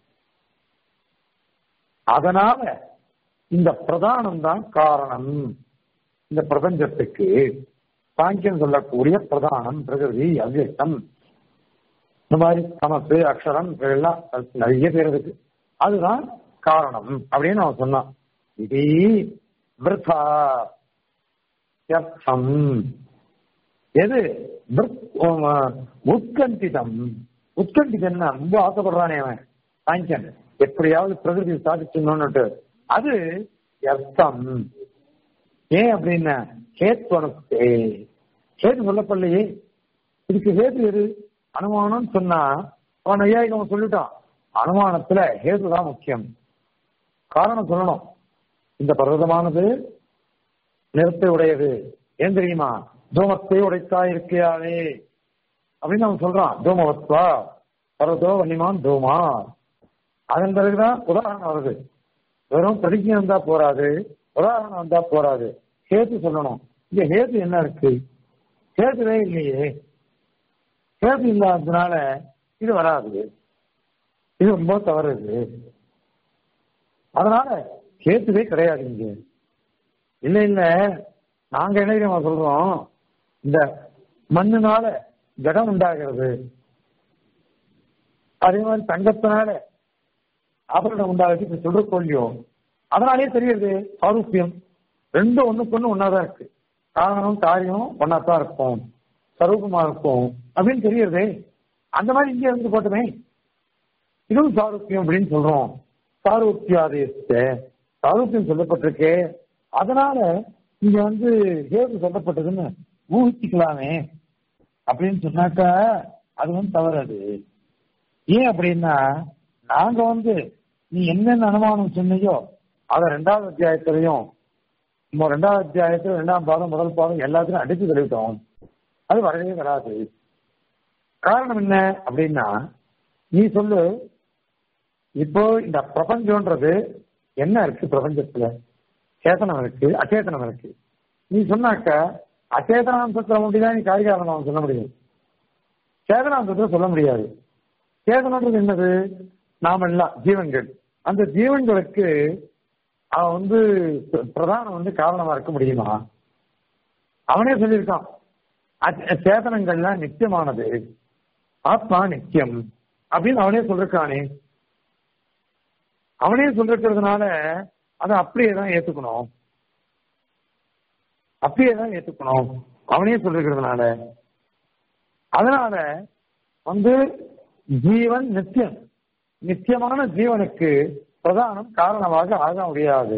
அதனால இந்த பிரதானம் தான் காரணம் இந்த பிரபஞ்சத்துக்கு சாங்கியம் சொல்லக்கூடிய பிரதானம் பிரகிருதி அவ்யக்தம் இந்த மாதிரி சமத்து அக்ஷரம் எல்லாம் நிறைய பேர் இருக்கு அதுதான் காரணம் அப்படின்னு அவன் சொன்னான் இது விருத்தா யர்த்தம். எது விருத்- உம், உத்கண்டிதம் உத்கண்டிதம்னா ரொம்ப ஆசைப்படுறானே அவன் சாங்கியன் எப்படியாவது பிரகிருதி சாதிச்சிடணும்னுட்டு அது அர்த்தம் ஏன் அப்படின்னா ஹேத்வனுக்கே ஹேத்து சொல்லப்படலையே இதுக்கு ஹேத்து எது அனுமானம்னு சொன்னா அவன் ஐயாயிரம் அவன் சொல்லிட்டான் அனுமானத்துல ஹேத்து தான் முக்கியம் காரணம் சொல்லணும் இந்த பர்வதமானது நிறத்தை உடையது ஏன் தெரியுமா தூமத்தை உடைத்தா இருக்கையாளே அப்படின்னு அவன் சொல்றான் தூமவத்வா பர்வதோ வன்னிமான் தூமா அதன் பிறகுதான் உதாரணம் வருது வெறும் பிரதிஜை வந்தா போராது உதாரணம் வந்தா போராது ஹேத்து சொல்லணும் இங்க ஹேத்து என்ன இருக்கு ஹேத்துவே இல்லையே ஹேத்து இல்லாததுனால இது வராது இது ரொம்ப தவறு இது அதனால ஹேத்துவே கிடையாது இங்க இல்ல இல்ல நாங்க என்ன தெரியுமா சொல்றோம் இந்த மண்ணுனால ஜடம் உண்டாகிறது அதே மாதிரி தங்கத்தினால ஆபரணம் உண்டாகுது இப்ப சொல்ற கொள்ளியோ அதனாலே தெரியுது சாரூப்பியம் ரெண்டும் ஒண்ணுக்கு ஒண்ணு ஒன்னாதான் இருக்கு காரணம் காரியம் ஒன்னாத்தான் இருக்கும் சரூபமா இருக்கும் அப்படின்னு தெரியுறதே அந்த மாதிரி இங்கே இருந்து போட்டுமே இதுவும் சாரூப்பியம் அப்படின்னு சொல்றோம் சாரூப்பியாதேச சாரூப்பியம் சொல்லப்பட்டிருக்கு அதனால இங்க வந்து ஹேது சொல்லப்பட்டதுன்னு ஊகிச்சுக்கலாமே அப்படின்னு சொன்னாக்கா அது வந்து தவறு அது ஏன் அப்படின்னா நாங்க வந்து நீ என்னென்ன அனுமானம் சொன்னியோ அத ரெண்டாவது அத்தியாயத்திலையும் நம்ம ரெண்டாவது அத்தியாயத்துல ரெண்டாம் பாதம் முதல் பாதம் எல்லாத்தையும் அடிச்சு தெளிவிட்டோம் அது வரவே வராது காரணம் என்ன அப்படின்னா நீ சொல்லு இப்போ இந்த பிரபஞ்சம்ன்றது என்ன இருக்கு பிரபஞ்சத்துல சேதனம் இருக்கு அச்சேதனம் இருக்கு நீ சொன்னாக்க அச்சேதனாம்சத்துல மட்டும்தான் நீ காரிகாரணம் சொல்ல முடியும் சேதனாம்சத்துல சொல்ல முடியாது சேதனம்ன்றது என்னது நாம எல்லாம் ஜீவன்கள் அந்த ஜீவன்களுக்கு அவன் வந்து பிரதானம் வந்து காரணமா இருக்க முடியுமா அவனே சொல்லியிருக்கான் அச்ச- சேதனங்கள்லாம் நித்தியமானது ஆத்மா நித்தியம் அப்படின்னு அவனே சொல்லிருக்கானே அவனே சொல்லிருக்கிறதுனால அதை அப்படியே தான் ஏத்துக்கணும் அப்படியே தான் ஏத்துக்கணும் அவனே சொல்லிருக்கிறதுனால அதனால வந்து ஜீவன் நித்தியம் நித்தியமான ஜீவனுக்கு பிரதானம் காரணமாக ஆக முடியாது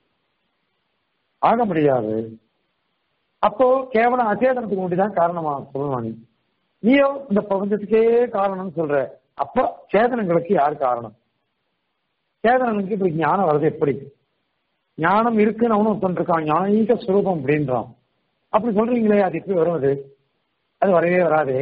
ஆக முடியாது அப்போ கேவலம் அச்சேதனத்துக்கு மட்டும்தான் காரணமா சொல்லணும் நீ நீயோ இந்த பிரபஞ்சத்துக்கே காரணம்னு சொல்ற அப்போ சேதனங்களுக்கு யார் காரணம் சேதனனுக்கு இப்படி ஞானம் வருது எப்படி ஞானம் இருக்குன்னு அவனும் சொல்லிருக்கான் ஞானீக சுரூபம் அப்படின்றான் அப்படி சொல்றீங்களே அது எப்படி வரும் அது அது வரவே வராதே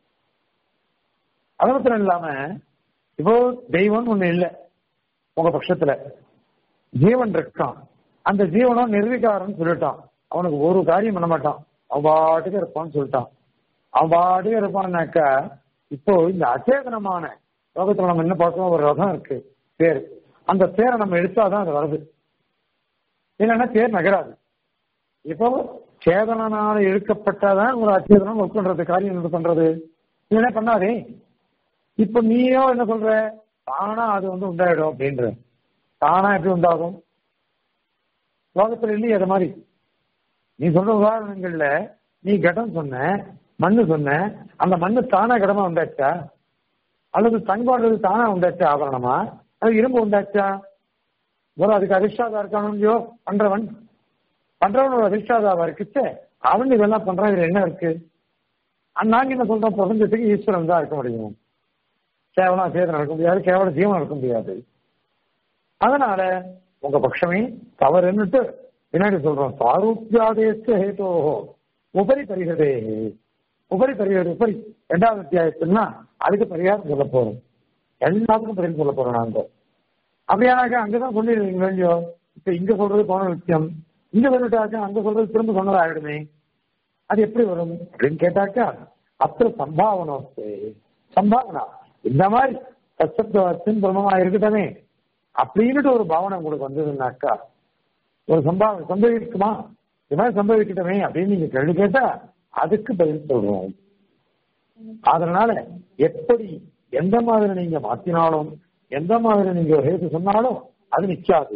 அது மாத்திரம் இல்லாம இப்போ தெய்வம் ஒண்ணு இல்லை உங்க பட்சத்துல ஜீவன் இருக்கான் அந்த ஜீவனும் நிர்வீகாரம்னு சொல்லிட்டான் அவனுக்கு ஒரு காரியம் பண்ண மாட்டான் அவன் பாட்டுக்கு இருப்பான்னு சொல்லிட்டான் அவன் பாட்டுக்கு இருப்பான்னாக்கா இப்போ இந்த அச்சேதனமான லோகத்துல நம்ம என்ன பார்க்கணும் ஒரு ரதம் இருக்கு தேர் அந்த தேரை நம்ம எடுத்தாதான் அது வருது இல்லைன்னா தேர் நகராது இப்போ சேதனால இழுக்கப்பட்டாதான் ஒரு அச்சேதனம் ஒர்க் பண்றது காரியம் என்ன பண்றது இல்லைன்னா பண்ணாதே இப்ப நீயோ என்ன சொல்ற தானா அது வந்து உண்டாயிடும் அப்படின்ற தானா எப்படி உண்டாகும் லோகத்துல இல்லையே அது மாதிரி நீ சொல்ற உதாரணங்கள்ல நீ கடம் சொன்ன மண்ணு சொன்ன அந்த மண்ணு தானா கடமா உண்டாச்சா அல்லது தங்கம்ன்றது தானா உண்டாச்சா ஆபரணமா அது இரும்பு உண்டாச்சா ஒரு அதுக்கு அதிர்ஷ்டாதா இருக்கானோ இல்லையோ பண்றவன் பண்றவன் ஒரு அதிர்ஷ்டாதாவா இருக்குச்சே அவன் இதெல்லாம் பண்றான் இதுல என்ன இருக்கு அஹ் நாங்க என்ன சொல்றோம் பிரபஞ்சத்துக்கு ஈஸ்வரன் தான் இருக்க முடியும் கேவலம் சேதனம் இருக்க முடியாது கேவலம் ஜீவனம் இருக்க முடியாது அதனால உங்க பட்சமே தவறுன்னுட்டு பின்னாடி சொல்றோம் சாரூப்பியாதேச ஹேதோஹோ உபரி பரிகதே உபரி பரிகதை உபரி ரெண்டாவது அத்தியாயத்துனா அதுக்கு பரிகாரம் சொல்ல போறோம் எல்லாத்துக்கும் பதில் சொல்ல போறோம் நாங்க அப்படியானாக்க அங்கதான் சொல்லிடுவீங்க இல்லையோ இப்ப இங்க சொல்றது போன விஷயம் இங்க வந்துட்டாக்க அங்க சொல்றது திரும்ப சொன்னது ஆயிடுமே அது எப்படி வரும் அப்படின்னு கேட்டாக்கா அத்த சம்பாவனை சம்பாவனா இந்த மாதிரி சச்சப்தத்தின் பிரமமா இருக்கட்டமே அப்படின்னுட்டு ஒரு பாவனை உங்களுக்கு வந்ததுன்னாக்கா ஒரு சம்பாவனை சம்பவிக்குமா இது மாதிரி சம்பவிக்கட்டமே அப்படின்னு நீங்க கேள்வி கேட்டா அதுக்கு பதில் சொல்றோம் அதனால எப்படி எந்த மாதிரி நீங்க மாத்தினாலும் எந்த மாதிரி நீங்க ஒரு ஹேத்து சொன்னாலும் அது நிக்காது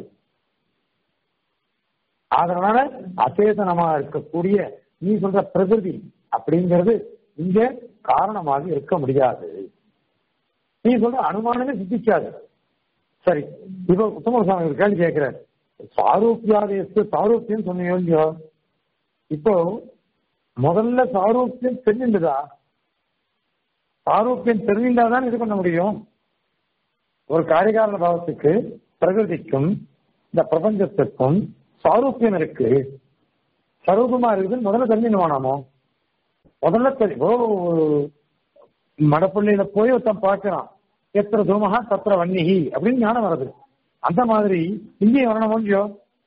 அதனால அச்சேதனமா இருக்கக்கூடிய நீ சொல்ற பிரகிருதி அப்படிங்கிறது இங்க காரணமாக இருக்க முடியாது நீ சொல்ற அனுமானமே சித்திக்காது சரி இப்போ உத்தம சுவாமி ஒரு கேள்வி கேட்கிறார் சாரூப்பியாதேசு சாரூப்பியம் சொன்னீங்க இல்லையோ இப்போ முதல்ல சாரூப்பியம் தெரிஞ்சுதா சாரூப்பியம் தெரிஞ்சாதான் இது பண்ண முடியும் ஒரு காரிகாரண பாவத்துக்கு பிரகிருதிக்கும் இந்த பிரபஞ்சத்திற்கும் சாரூப்பியம் இருக்கு சரூபமா இருக்குதுன்னு முதல்ல தெரிஞ்சுணுவானாமோ முதல்ல தெரியும் ஓ மடப்பள்ளியில போய் ஒருத்தன் பார்க்கிறான் எத்திர தூமகா தத்திர வன்னிகி அப்படின்னு ஞானம் வருது அந்த மாதிரி இங்கேயும் வரணும் இல்லையோ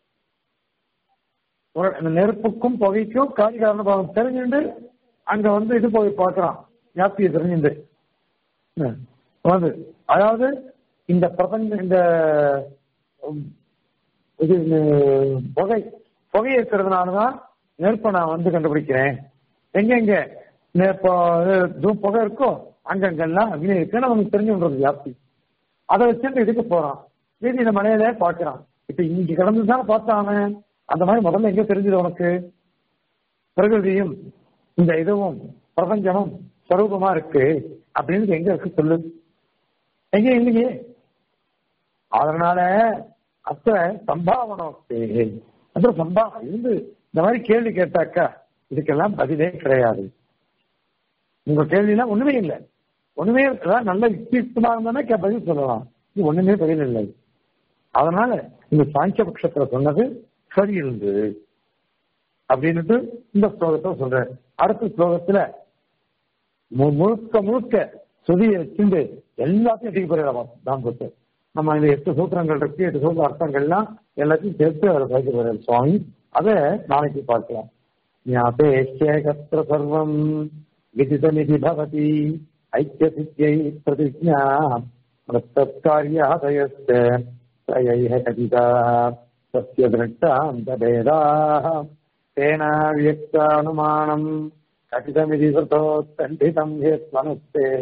ஒரு இந்த நெருப்புக்கும் புகைக்கும் காரிகாரண பாவம் தெரிஞ்சுட்டு அங்க வந்து இது போய் பார்க்கறான் வியாப்தியை தெரிஞ்சுட்டு ம். வந்து அதாவது இந்த பிரபஞ்ச இந்த உம், இது அஹ், புகை புகை இருக்கிறதுனாலதான் நெருப்பை நான் வந்து கண்டுபிடிக்கிறேன் எங்க எங்க நெருப்ப- இது புகை இருக்கோ அங்கங்கெல்லாம் அக்னி இருக்கு நமக்கு தெரிஞ்சுன்றது வியாப்தி அதை வச்சுட்டு இதுக்கு போறான் மீதி இந்த மலையில பாக்குறான் இப்ப இன்னைக்கு கடந்து தானே பார்த்தானே அந்த மாதிரி முதல்ல எங்க தெரிஞ்சது உனக்கு பிரகிருதியும் இந்த இதுவும் பிரபஞ்சமும் ஸ்வரூபமா இருக்கு அப்படின்னு எங்க இருக்கு சொல்லு எங்க இல்லையே அதனால அத்த சம்பாவனம் அப்புறம் சம்பா இருந்து இந்த மாதிரி கேள்வி கேட்டாக்கா இதுக்கெல்லாம் பதிலே கிடையாது உங்க கேள்வியெல்லாம் ஒண்ணுமே இல்லை ஒண்ணுமே அதாவது நல்ல யுக்தியுக்தமா இருந்தானே கே- பதில் சொல்லலாம் இது ஒண்ணுமே பதில் இல்லை அதனால இந்த சாங்கியபட்சத்துல சொன்னது சரி இருந்தது அப்படின்னுட்டு இந்த ஸ்லோகத்தை சொல்றேன் அடுத்த ஸ்லோகத்துல மு- முழுக்க முழுக்க சுதியை வச்சுட்டு எல்லாத்தையும் தூக்கி போயிடலாம் தான் போட்டு நம்ம இந்த எட்டு சூத்திரங்கள் இருக்கு எட்டு சூத்திர அர்த்தங்கள்லாம் எல்லாத்தையும் சேர்த்து அதை சேர்த்து போயிடுறாரு சுவாமி அதை நாளைக்கு பார்க்கலாம் ஞாபேஷ்யேகத்திர சர்வம் விதிதமிதி பவதி ஐக்கியசித்தியை பிரதிஜா பிரத்தத்காரியாதயஸ்த त्रयैः कथिता तस्य दृष्टान्तभेदाः तेन व्यक्तानुमानम् कथितमिति कृतोत्कण्ठितम् ह्यस्मनुस्तेः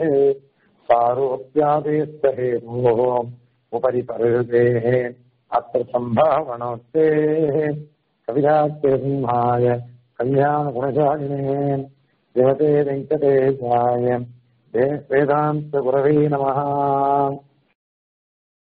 सारोप्यादेस्तहेतोः उपरि परिहृतेः अत्र सम्भावनोक्तेः कविरात्यसिंहाय कल्याणगुणशालिने देवते वेङ्कटेशाय वे- वेदान्तगुरवे नमः